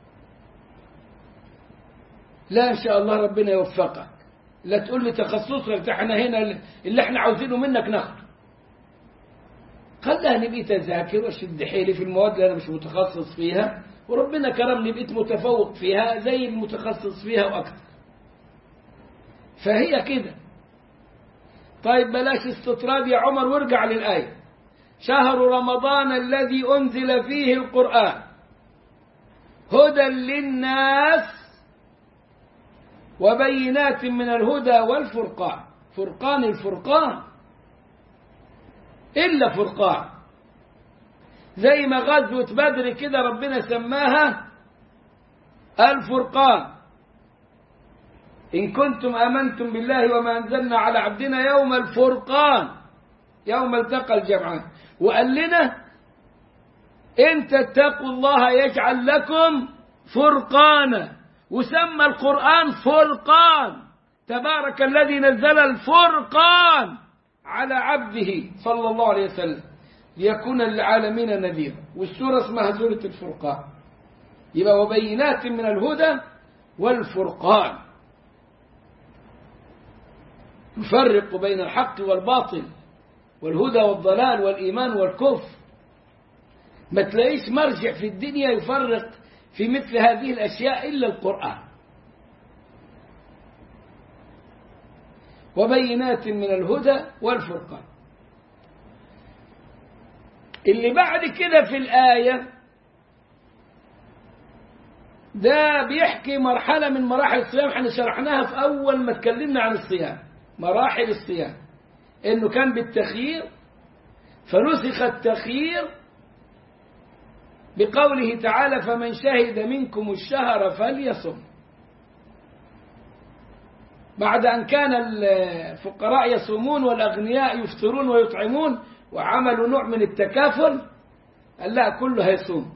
S1: لا إن شاء الله ربنا يوفقك لا تقول لي تخصصك احنا هنا اللي احنا عاوزينه منك ناخده خلاني بقيت اذاكر واشد حيلي في المواد اللي انا مش متخصص فيها وربنا كرمني بقيت متفوق فيها زي المتخصص فيها واكثر فهي كده طيب بلاش استطراد يا عمر وارجع للآية شهر رمضان الذي أنزل فيه القرآن هدى للناس وبينات من الهدى والفرقان فرقان الفرقان إلا فرقان زي ما غزوة بدر كده ربنا سماها الفرقان إن كنتم آمنتم بالله وما أنزلنا على عبدنا يوم الفرقان يوم التقى الجمعان وقال لنا إن تتقوا الله يجعل لكم فرقانا وسمى القرآن فرقان تبارك الذي نزل الفرقان على عبده صلى الله عليه وسلم ليكون للعالمين نذيرا والسورة اسمها سورة الفرقان يبقى وبينات من الهدى والفرقان يفرق بين الحق والباطل والهدى والضلال والإيمان والكفر ما تلاقيش مرجع في الدنيا يفرق في مثل هذه الأشياء إلا القرآن وبينات من الهدى والفرقان اللي بعد كده في الآية ده بيحكي مرحلة من مراحل الصيام احنا شرحناها في أول ما اتكلمنا عن الصيام مراحل الصيام انه كان بالتخيير فنسخ التخيير بقوله تعالى فمن شهد منكم الشهر فليصم بعد أن كان الفقراء يصومون والأغنياء يفطرون ويطعمون وعملوا نوع من التكافل قال لا كله هيصوم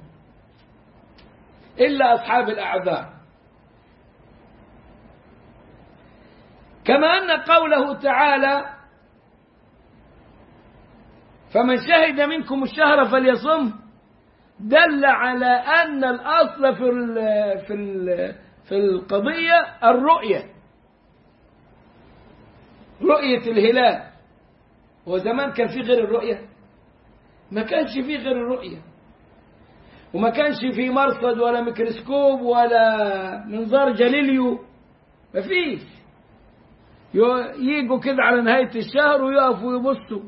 S1: إلا أصحاب الأعذار كما أن قوله تعالى فمن شهد منكم الشهر فليصم دل على أن الأصل في ال في ال في القضية الرؤية رؤية الهلال وزمان كان في غير الرؤية ما كانش في غير الرؤية وما كانش في مرصد ولا ميكروسكوب ولا منظار جاليليو ما فيش يجوا كده على نهاية الشهر ويقفوا يبصوا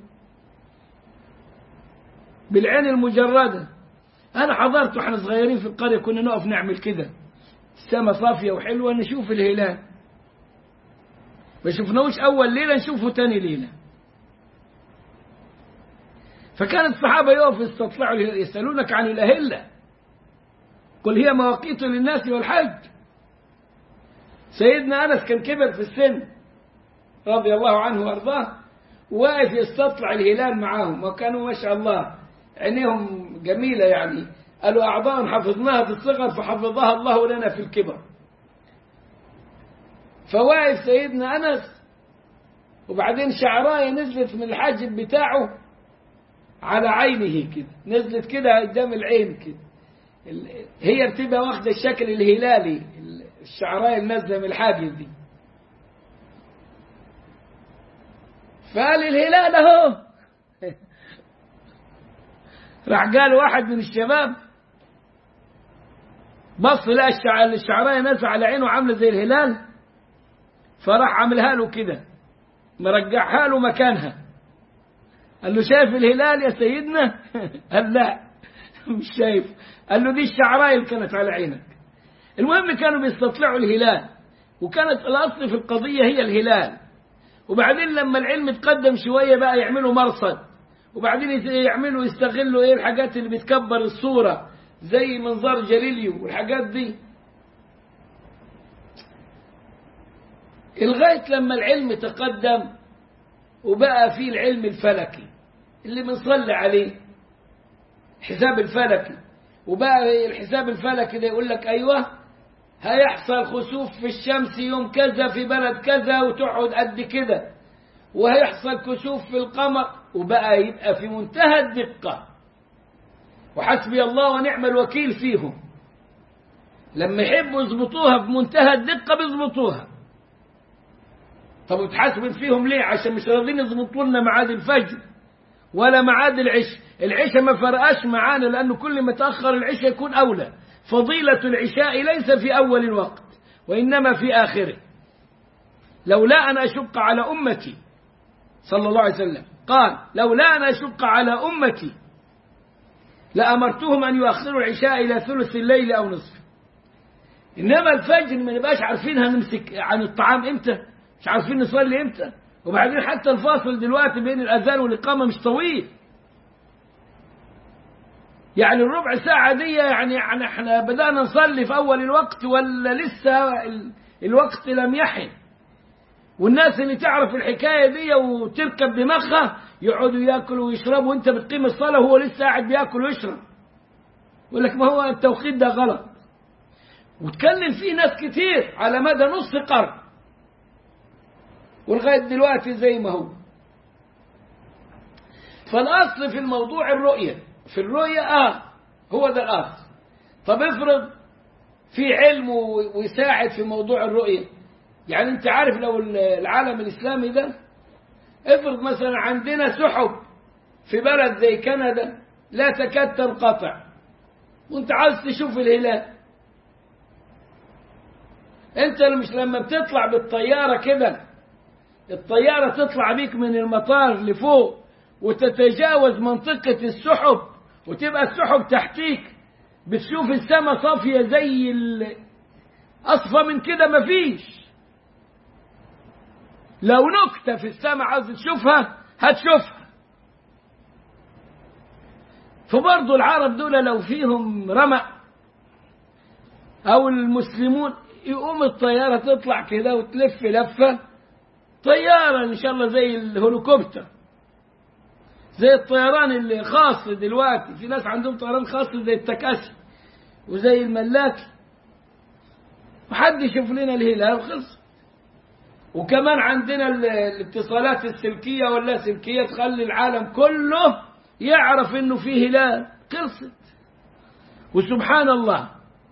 S1: بالعين المجردة أنا حضرت وإحنا صغيرين في القرية كنا نقف نعمل كده السماء صافية وحلوة نشوف الهلال ما شفناهوش أول ليلة نشوفه تاني ليلة فكان الصحابة يقفوا يستطلعوا يسألونك عن الأهلة قل هي مواقيت للناس والحج سيدنا أنس كان كبر في السن رضي الله عنه وأرضاه واقف يستطلع الهلال معاهم وكانوا ما شاء الله عينيهم جميلة يعني قالوا أعضاء حفظناها في الصغر فحفظها الله لنا في الكبر فواقف سيدنا أنس وبعدين شعراية نزلت من الحاجب بتاعه على عينه كده نزلت كده قدام العين كده هي بتبقى واخدة الشكل الهلالي الشعراية النازلة من الحاجب دي فقال الهلال اهو راح قال واحد من الشباب بص لقى الشعرايه نازله على عينه عامله زي الهلال فراح عاملها له كده مرجعها له مكانها قال له شايف الهلال يا سيدنا قال لا مش شايف قال له دي الشعرايه اللي كانت على عينك المهم كانوا بيستطلعوا الهلال وكانت الاصل في القضيه هي الهلال وبعدين لما العلم تقدم شويه بقى يعملوا مرصد وبعدين يعملوا يستغلوا ايه الحاجات اللي بتكبر الصورة زي منظار جاليليو والحاجات دي لغاية لما العلم تقدم وبقى فيه العلم الفلكي اللي بنصلي عليه حساب الفلكي وبقى الحساب الفلكي ده يقول لك ايوه هيحصل خسوف في الشمس يوم كذا في بلد كذا وتقعد قد كده وهيحصل كسوف في القمر وبقى يبقى في منتهى الدقة وحسبي الله ونعم الوكيل فيهم لما يحبوا يظبطوها بمنتهى الدقة بيظبطوها طب وتحاسبين فيهم ليه عشان مش راضيين يظبطوا لنا ميعاد الفجر ولا ميعاد العشاء العشاء ما فرقاش معانا لأنه كل ما تأخر العشاء يكون أولى فضيلة العشاء ليس في أول الوقت وإنما في آخره لولا أن أشق على أمتي صلى الله عليه وسلم قال لولا أن أشق على أمتي لأمرتهم أن يؤخروا العشاء إلى ثلث الليل أو نصف إنما الفجر ما نبقاش عارفين هنمسك عن الطعام إمتى مش عارفين نصلي إمتى وبعدين حتى الفاصل دلوقتي بين الأذان والإقامة مش طويل يعني الربع ساعة دي يعني, يعني احنا بدأنا نصلي في أول الوقت ولا لسه الوقت لم يحن والناس اللي تعرف الحكاية دي وتركب دماغها يقعدوا ياكلوا ويشربوا وانت بتقيم الصلاة وهو لسه قاعد بياكل ويشرب يقول لك ما هو التوقيت ده غلط وتكلم فيه ناس كتير على مدى نص قرن ولغاية دلوقتي زي ما هو فالأصل في الموضوع الرؤية في الرؤية آه هو ده الأصل طب افرض في علم ويساعد في موضوع الرؤية يعني انت عارف لو العالم الإسلامي ده افرض مثلا عندنا سحب في بلد زي كندا لا تكاد تنقطع وانت عاوز تشوف الهلال انت مش لما بتطلع بالطيارة كده الطيارة تطلع بيك من المطار لفوق وتتجاوز منطقة السحب وتبقى السحب تحتيك بتشوف السماء صافية زي ال... أصفى من كده مفيش لو نكتة في السماء عاوز تشوفها هتشوفها فبرضه العرب دول لو فيهم رمق أو المسلمون يقوم الطيارة تطلع كده وتلف لفة طيارة إن شاء الله زي الهليكوبتر زي الطيران اللي خاص دلوقتي في ناس عندهم طيران خاص زي التكاسي وزي الملاكي وحد يشوف لنا الهلال وخلص وكمان عندنا الاتصالات السلكية ولا سلكية تخلي العالم كله يعرف انه في هلال خلصت وسبحان الله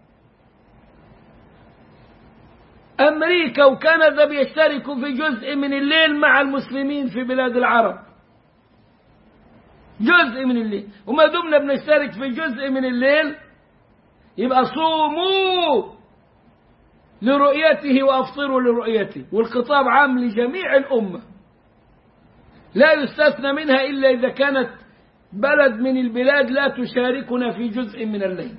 S1: أمريكا وكندا بيشتركوا في جزء من الليل مع المسلمين في بلاد العرب جزء من الليل وما دمنا بنشترك في جزء من الليل يبقى صوموا لرؤيته وافطروا لرؤيته والخطاب عام لجميع الامه لا يستثنى منها الا اذا كانت بلد من البلاد لا تشاركنا في جزء من الليل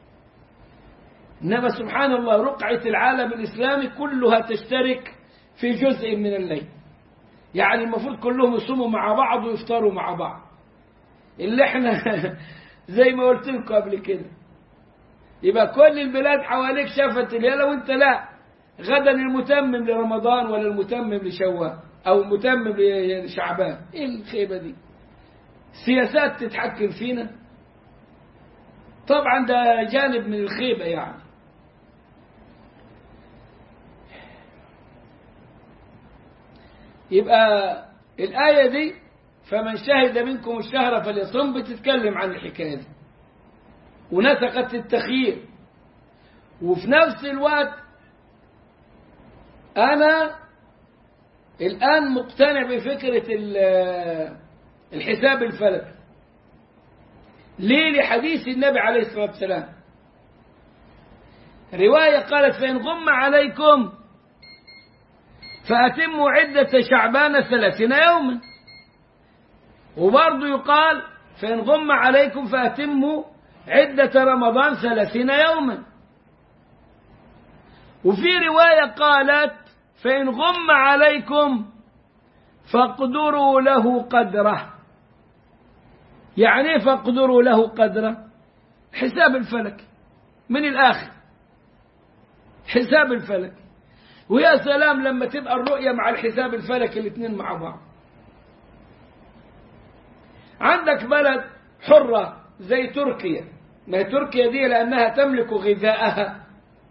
S1: انما سبحان الله رقعه العالم الاسلامي كلها تشترك في جزء من الليل يعني المفروض كلهم يصوموا مع بعض ويفطروا مع بعض اللي احنا زي ما قلت لكم قبل كده يبقى كل البلاد حواليك شافت الهلال وانت لا غدا المتمم لرمضان ولا المتمم لشوال او المتمم لشعبان ايه الخيبه دي سياسات تتحكم فينا طبعا ده جانب من الخيبه يعني يبقى الآية دي فمن شهد منكم الشهر فليصم بتتكلم عن الحكاية دي ونسقت التخيير وفي نفس الوقت أنا الآن مقتنع بفكرة الحساب الفلكي ليه لحديث النبي عليه الصلاة والسلام رواية قالت فإن غم عليكم فأتموا عدة شعبان ثلاثين يوما وبرضه يقال فإن غم عليكم فأتموا عدة رمضان ثلاثين يوما وفي رواية قالت فإن غم عليكم فاقدروا له قدره يعني فاقدروا له قدره حساب الفلك من الآخر حساب الفلك ويا سلام لما تبقى الرؤية مع الحساب الفلكي الاثنين مع بعض عندك بلد حرة زي تركيا ما هي تركيا دي لأنها تملك غذاءها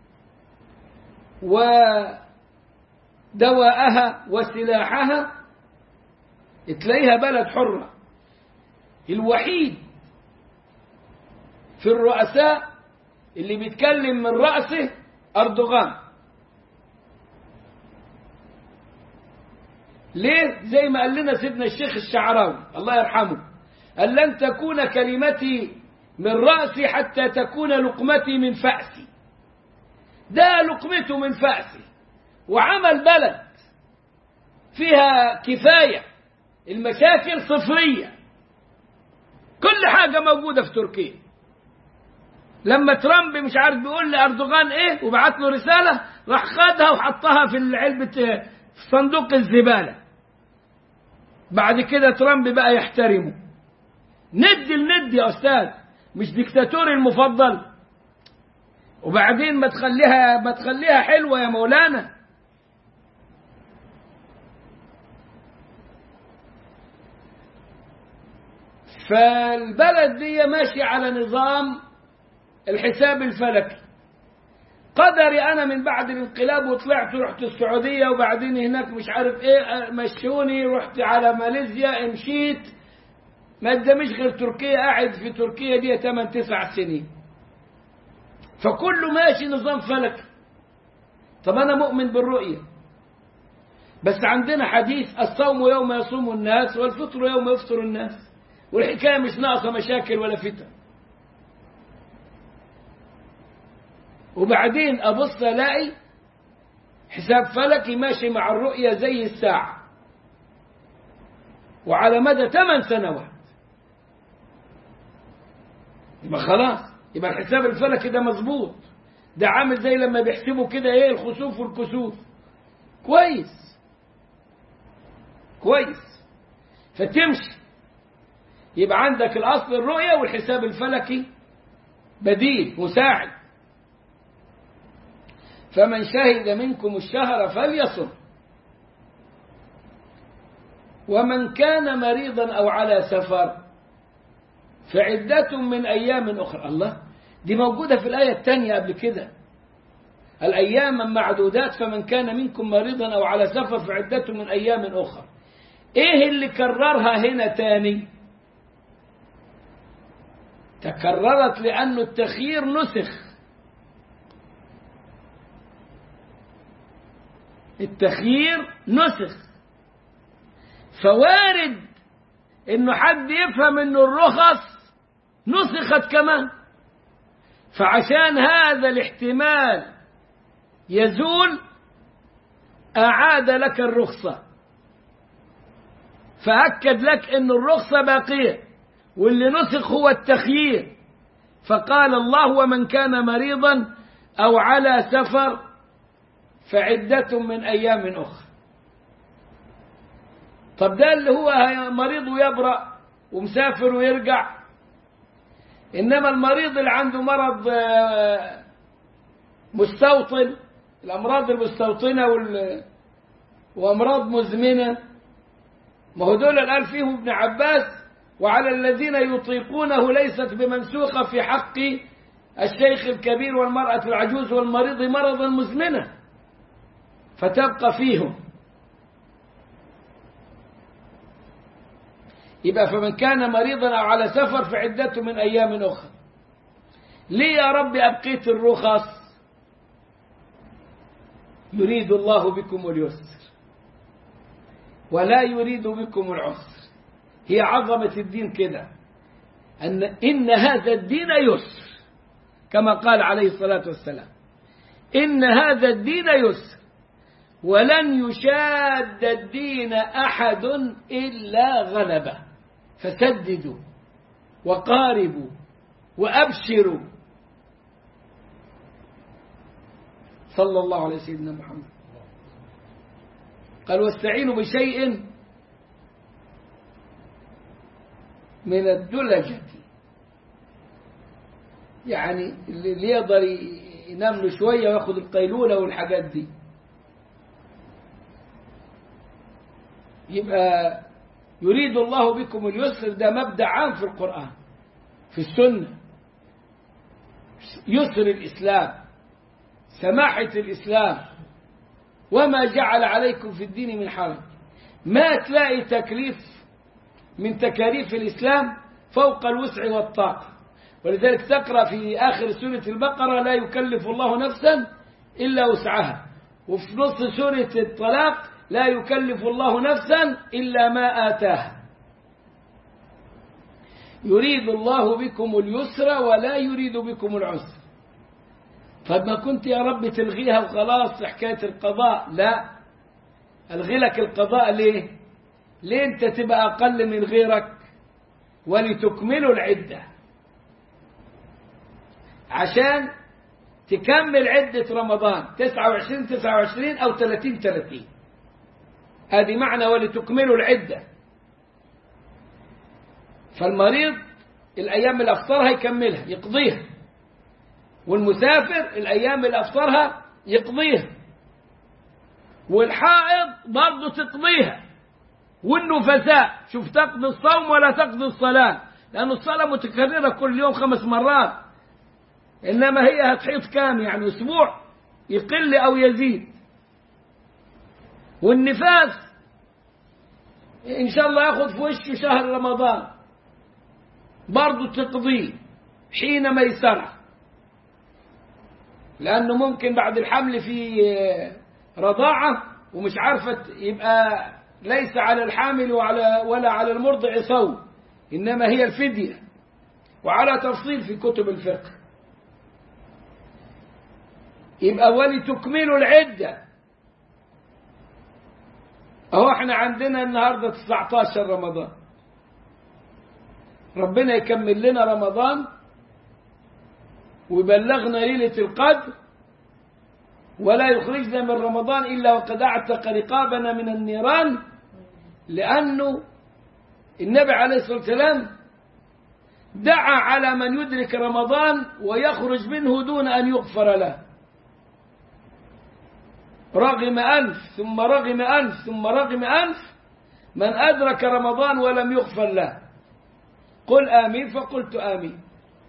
S1: ودواءها وسلاحها تلاقيها بلد حرة الوحيد في الرؤساء اللي بيتكلم من رأسه أردوغان ليه زي ما قال لنا سيدنا الشيخ الشعراوي الله يرحمه قال لن تكون كلمتي من رأسي حتى تكون لقمتي من فأسي ده لقمته من فأسي وعمل بلد فيها كفاية المشاكل صفرية كل حاجة موجودة في تركيا لما ترامب مش عارف بيقول لأردوغان ايه وبعت له رسالة راح خدها وحطها في علبة في صندوق الزبالة بعد كده ترامب بقى يحترمه ند الند يا أستاذ مش ديكتاتوري المفضل وبعدين ما تخليها ما تخليها حلوة يا مولانا فالبلد دي ماشي على نظام الحساب الفلكي قدري انا من بعد الانقلاب وطلعت رحت السعوديه وبعدين هناك مش عارف ايه مشوني رحت على ماليزيا مشيت ما قدامش غير تركيا قاعد في تركيا دي 8 9 سنين فكله ماشي نظام فلكي طب أنا مؤمن بالرؤية بس عندنا حديث الصوم يوم يصوم الناس والفطر يوم يفطر الناس والحكاية مش ناقصة مشاكل ولا فتن وبعدين أبص ألاقي حساب فلكي ماشي مع الرؤية زي الساعة وعلى مدى ثمان سنوات يبقى خلاص يبقى الحساب الفلكي ده مظبوط ده عامل زي لما بيحسبوا كده ايه الخسوف والكسوف كويس كويس فتمشي يبقى عندك الأصل الرؤية والحساب الفلكي بديل مساعد فمن شهد منكم الشهر فليصم ومن كان مريضا أو على سفر فعدة من أيام أخرى الله دي موجودة في الآية الثانية قبل كده الأيام معدودات فمن كان منكم مريضا أو على سفر فعدة من أيام أخرى إيه اللي كررها هنا تاني تكررت لأنه التخيير نسخ التخيير نسخ فوارد انه حد يفهم انه الرخص نسخت كمان فعشان هذا الاحتمال يزول أعاد لك الرخصة فأكد لك أن الرخصة باقية واللي نسخ هو التخيير فقال الله ومن كان مريضا أو على سفر فعدة من أيام أخرى طب ده اللي هو مريض ويبرأ ومسافر ويرجع إنما المريض اللي عنده مرض مستوطن الأمراض المستوطنة وال... وأمراض مزمنة ما هو دول الآن فيهم ابن عباس وعلى الذين يطيقونه ليست بمنسوخة في حق الشيخ الكبير والمرأة العجوز والمريض مرضا مزمنة فتبقى فيهم يبقى فمن كان مريضا أو على سفر فعدته من أيام أخرى ليه يا رب أبقيت الرخص يريد الله بكم اليسر ولا يريد بكم العسر هي عظمة الدين كده أن إن هذا الدين يسر كما قال عليه الصلاة والسلام إن هذا الدين يسر ولن يشاد الدين أحد إلا غلبه فسددوا وقاربوا وأبشروا صلى الله عليه سيدنا محمد قال واستعينوا بشيء من الدلجة يعني اللي يقدر ينام له شوية وياخد القيلولة والحاجات دي يبقى يريد الله بكم اليسر ده مبدأ عام في القرآن في السنة يسر الإسلام سماحة الإسلام وما جعل عليكم في الدين من حرج ما تلاقي تكليف من تكاليف الإسلام فوق الوسع والطاقة ولذلك تقرأ في آخر سورة البقرة لا يكلف الله نفسا إلا وسعها وفي نص سورة الطلاق لا يكلف الله نفسا إلا ما آتاها يريد الله بكم اليسر ولا يريد بكم العسر طب ما كنت يا رب تلغيها وخلاص حكاية القضاء لا ألغي لك القضاء ليه ليه انت تبقى أقل من غيرك ولتكملوا العدة عشان تكمل عدة رمضان 29 29 أو 30 30 هذه معنى ولتكملوا العدة فالمريض الأيام اللي أفطرها يكملها يقضيها والمسافر الأيام اللي أفطرها يقضيها والحائض برضه تقضيها والنفساء شوف تقضي الصوم ولا تقضي الصلاة لأن الصلاة متكررة كل يوم خمس مرات إنما هي هتحيط كام يعني أسبوع يقل أو يزيد والنفاس إن شاء الله ياخذ في وشه شهر رمضان برضه تقضيه حين ميسرة لأنه ممكن بعد الحمل في رضاعة ومش عارفة يبقى ليس على الحامل وعلى ولا على المرضع صوم إنما هي الفدية وعلى تفصيل في كتب الفقه يبقى ولتكملوا العدة أهو احنا عندنا النهاردة 19 رمضان ربنا يكمل لنا رمضان ويبلغنا ليلة القدر ولا يخرجنا من رمضان إلا وقد أعتق رقابنا من النيران لأنه النبي عليه الصلاة والسلام دعا على من يدرك رمضان ويخرج منه دون أن يغفر له رغم أنف ثم رغم أنف ثم رغم أنف من أدرك رمضان ولم يغفر له قل آمين فقلت آمين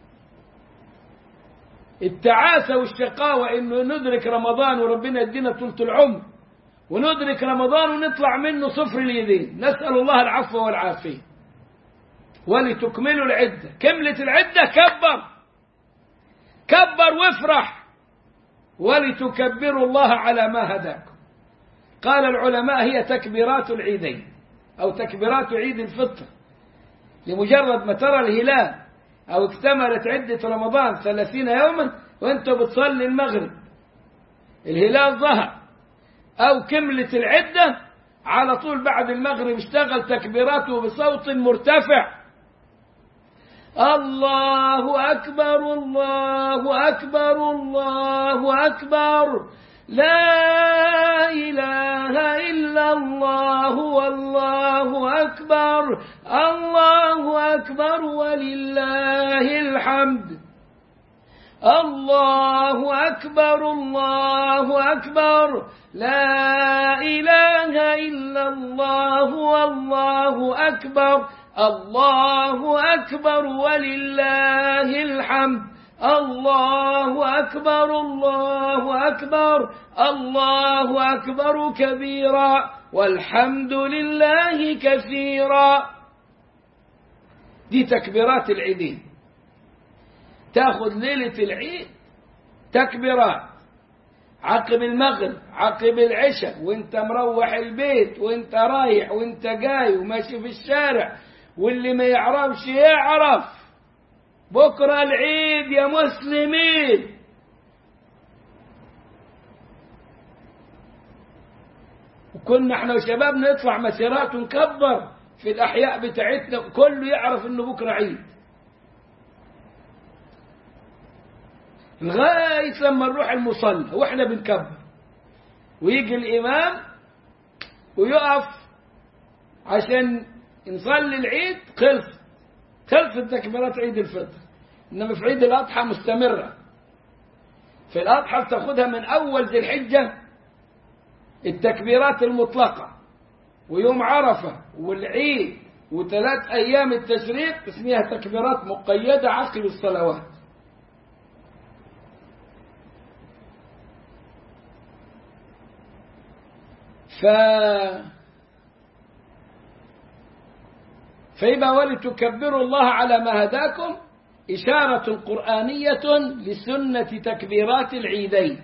S1: التعاسة والشقاوة إنه ندرك رمضان وربنا يدينا طولة العمر وندرك رمضان ونطلع منه صفر اليدين نسأل الله العفو والعافية ولتكملوا العدة كملت العدة كبر كبر وافرح ولتكبروا الله على ما هداكم قال العلماء هي تكبيرات العيدين أو تكبيرات عيد الفطر لمجرد ما ترى الهلال أو اكتملت عدة رمضان ثلاثين يوما وانت بتصلي المغرب الهلال ظهر أو كملت العدة على طول بعد المغرب اشتغل تكبيراته بصوت مرتفع الله أكبر الله أكبر الله أكبر لا إله إلا الله والله أكبر الله أكبر ولله الحمد الله أكبر الله أكبر لا إله إلا الله والله أكبر الله أكبر ولله الحمد الله أكبر الله أكبر الله أكبر كبيرا والحمد لله كثيرا دي تكبيرات العيدين تاخذ ليلة العيد تكبيرات عقب المغرب عقب العشاء وانت مروح البيت وانت رايح وانت جاي وماشي في الشارع واللي ما يعرفش يعرف بكرة العيد يا مسلمين وكنا احنا وشباب نطلع مسيرات ونكبر في الأحياء بتاعتنا كله يعرف انه بكرة عيد لغاية لما نروح المصلى واحنا بنكبر ويجي الإمام ويقف عشان نصلي العيد خلص خلصت تكبيرات عيد الفطر إنما في عيد الأضحى مستمرة في الأضحى بتاخدها من أول ذي الحجة التكبيرات المطلقة ويوم عرفة والعيد وثلاث أيام التشريق اسمها تكبيرات مقيدة عقب الصلوات ف فيبقى ولتكبروا الله على ما هداكم إشارة قرآنية لسنة تكبيرات العيدين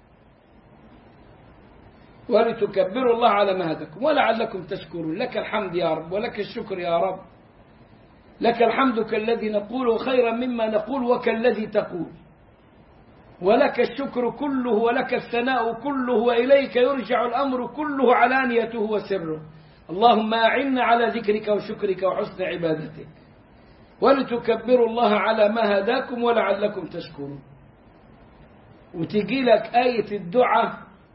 S1: ولتكبروا الله على ما هداكم ولعلكم تشكرون لك الحمد يا رب ولك الشكر يا رب لك الحمد كالذي نقول خيرا مما نقول وكالذي تقول ولك الشكر كله ولك الثناء كله وإليك يرجع الأمر كله علانيته وسره اللهم أعنا على ذكرك وشكرك وحسن عبادتك ولتكبروا الله على ما هداكم ولعلكم تشكرون وتجي لك آية الدعاء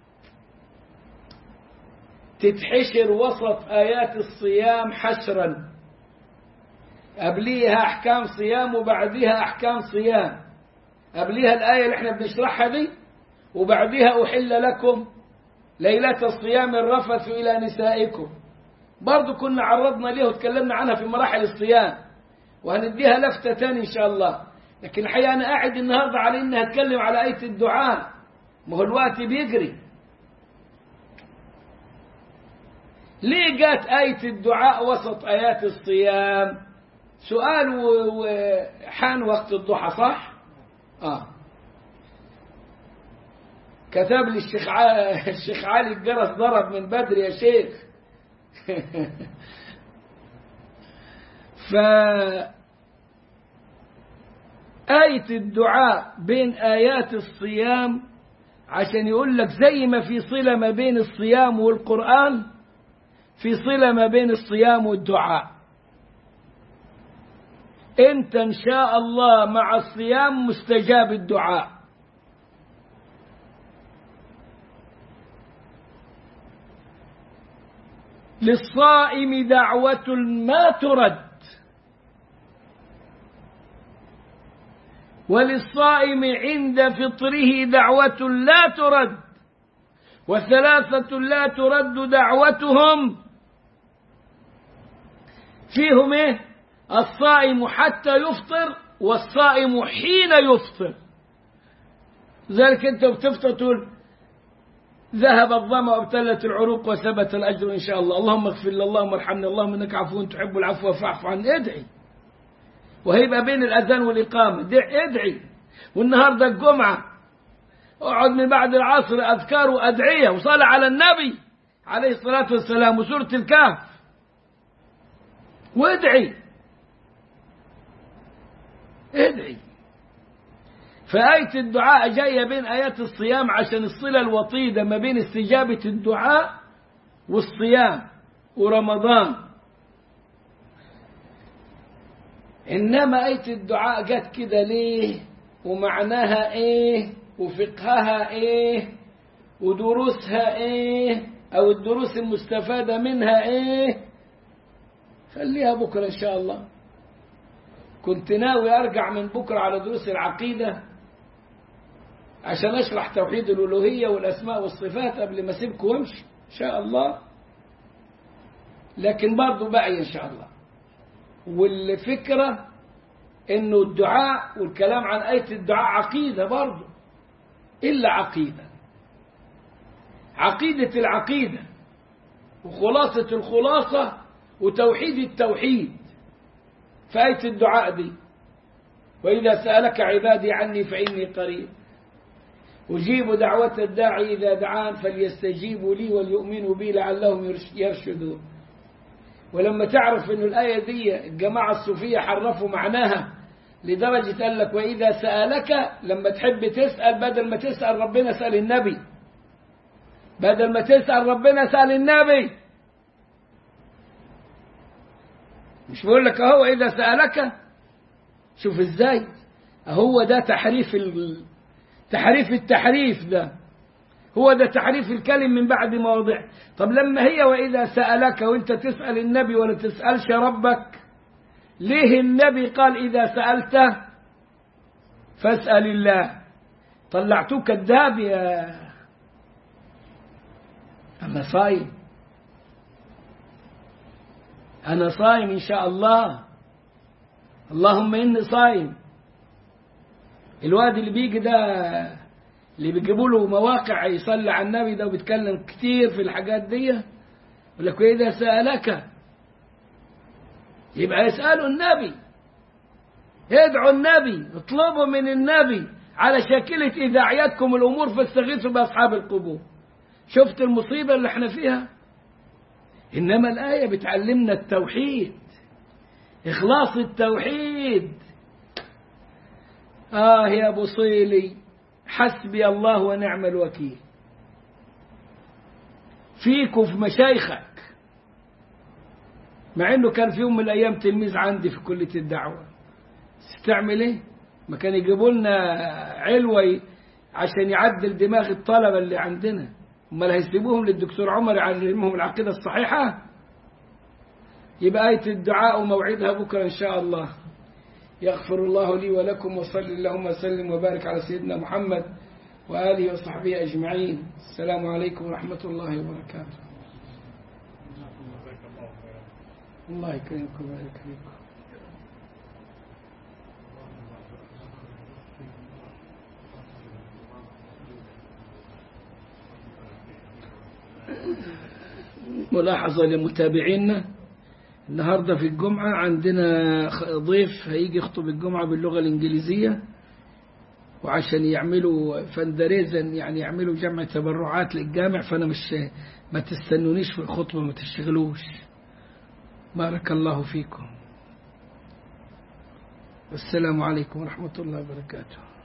S1: تتحشر وسط آيات الصيام حشرا قبليها أحكام صيام وبعديها أحكام صيام قبليها الآية اللي احنا بنشرحها دي وبعديها أحل لكم ليلة الصيام الرفث إلى نسائكم برضو كنا عرضنا ليه وتكلمنا عنها في مراحل الصيام وهنديها لفتة تاني إن شاء الله لكن الحقيقة أنا قاعد النهاردة على إني هتكلم على آية الدعاء ما هو الوقت بيجري ليه جات آية الدعاء وسط آيات الصيام سؤال وحان وقت الضحى صح اه كتب لي الشيخ ع... الشيخ علي الجرس ضرب من بدري يا شيخ ف آية الدعاء بين آيات الصيام عشان يقول لك زي ما في صلة ما بين الصيام والقرآن في صلة ما بين الصيام والدعاء انت ان شاء الله مع الصيام مستجاب الدعاء للصائم دعوة ما ترد وللصائم عند فطره دعوة لا ترد وثلاثة لا ترد دعوتهم فيهم ايه الصائم حتى يفطر والصائم حين يفطر ذلك انت بتفطر تقول ذهب الظما وابتلت العروق وثبت الاجر ان شاء الله اللهم اغفر لي اللهم ارحمني اللهم انك عفو تحب العفو فاعف عن ادعي وهيبقى بين الاذان والاقامه ادعي والنهارده الجمعه اقعد من بعد العصر اذكار وادعيه وصلى على النبي عليه الصلاه والسلام وسوره الكهف وادعي ادعي فآية الدعاء جاية بين آيات الصيام عشان الصلة الوطيدة ما بين استجابة الدعاء والصيام ورمضان إنما آية الدعاء جت كده ليه ومعناها إيه وفقهها إيه ودروسها إيه أو الدروس المستفادة منها إيه خليها بكرة إن شاء الله كنت ناوي أرجع من بكرة على دروس العقيدة عشان أشرح توحيد الألوهية والأسماء والصفات قبل ما أسيبكم وامشي إن شاء الله لكن برضه باقي إن شاء الله والفكرة إنه الدعاء والكلام عن آية الدعاء عقيدة برضه إلا عقيدة عقيدة العقيدة وخلاصة الخلاصة وتوحيد التوحيد في آية الدعاء دي وإذا سألك عبادي عني فإني قريب أجيب دعوة الداعي إذا دعان فليستجيبوا لي وليؤمنوا بي لعلهم يرشدون ولما تعرف أن الآية دي الجماعة الصوفية حرفوا معناها لدرجة قال لك وإذا سألك لما تحب تسأل بدل ما تسأل ربنا سأل النبي بدل ما تسأل ربنا سأل النبي مش بقول لك اهو إذا سألك شوف ازاي هو ده تحريف ال... تحريف التحريف ده هو ده تحريف الكلم من بعد مواضع طب لما هي وإذا سألك وانت تسأل النبي ولا تسألش ربك ليه النبي قال إذا سألت فاسأل الله طلعتوه كذاب يا أنا صايم أنا صايم إن شاء الله اللهم إني صايم الواد اللي بيجي ده اللي بيجيبوا له مواقع يصلي على النبي ده وبيتكلم كتير في الحاجات دي يقول لك وإذا سألك يبقى يسألوا النبي ادعوا النبي اطلبوا من النبي على شاكلة إذا أعيتكم الأمور فاستغيثوا بأصحاب القبور شفت المصيبة اللي احنا فيها إنما الآية بتعلمنا التوحيد إخلاص التوحيد آه يا بصيلي حسبي الله ونعم الوكيل فيك وفي مشايخك مع انه كان في يوم من الايام تلميذ عندي في كليه الدعوه تعمل ايه ما كان يجيبوا لنا علوي عشان يعدل دماغ الطلبه اللي عندنا امال هيسيبوهم للدكتور عمر يعلمهم العقيده الصحيحه يبقى آية الدعاء وموعدها بكرة إن شاء الله يغفر الله لي ولكم وصل اللهم وسلم وبارك على سيدنا محمد وآله وصحبه أجمعين السلام عليكم ورحمة الله وبركاته الله يكرمكم ويبارك فيكم ملاحظة لمتابعينا النهاردة في الجمعة عندنا ضيف هيجي يخطب الجمعة باللغة الإنجليزية وعشان يعملوا فندريزا يعني يعملوا جمع تبرعات للجامع فأنا مش ما تستنونيش في الخطبة ما تشتغلوش بارك الله فيكم السلام عليكم ورحمة الله وبركاته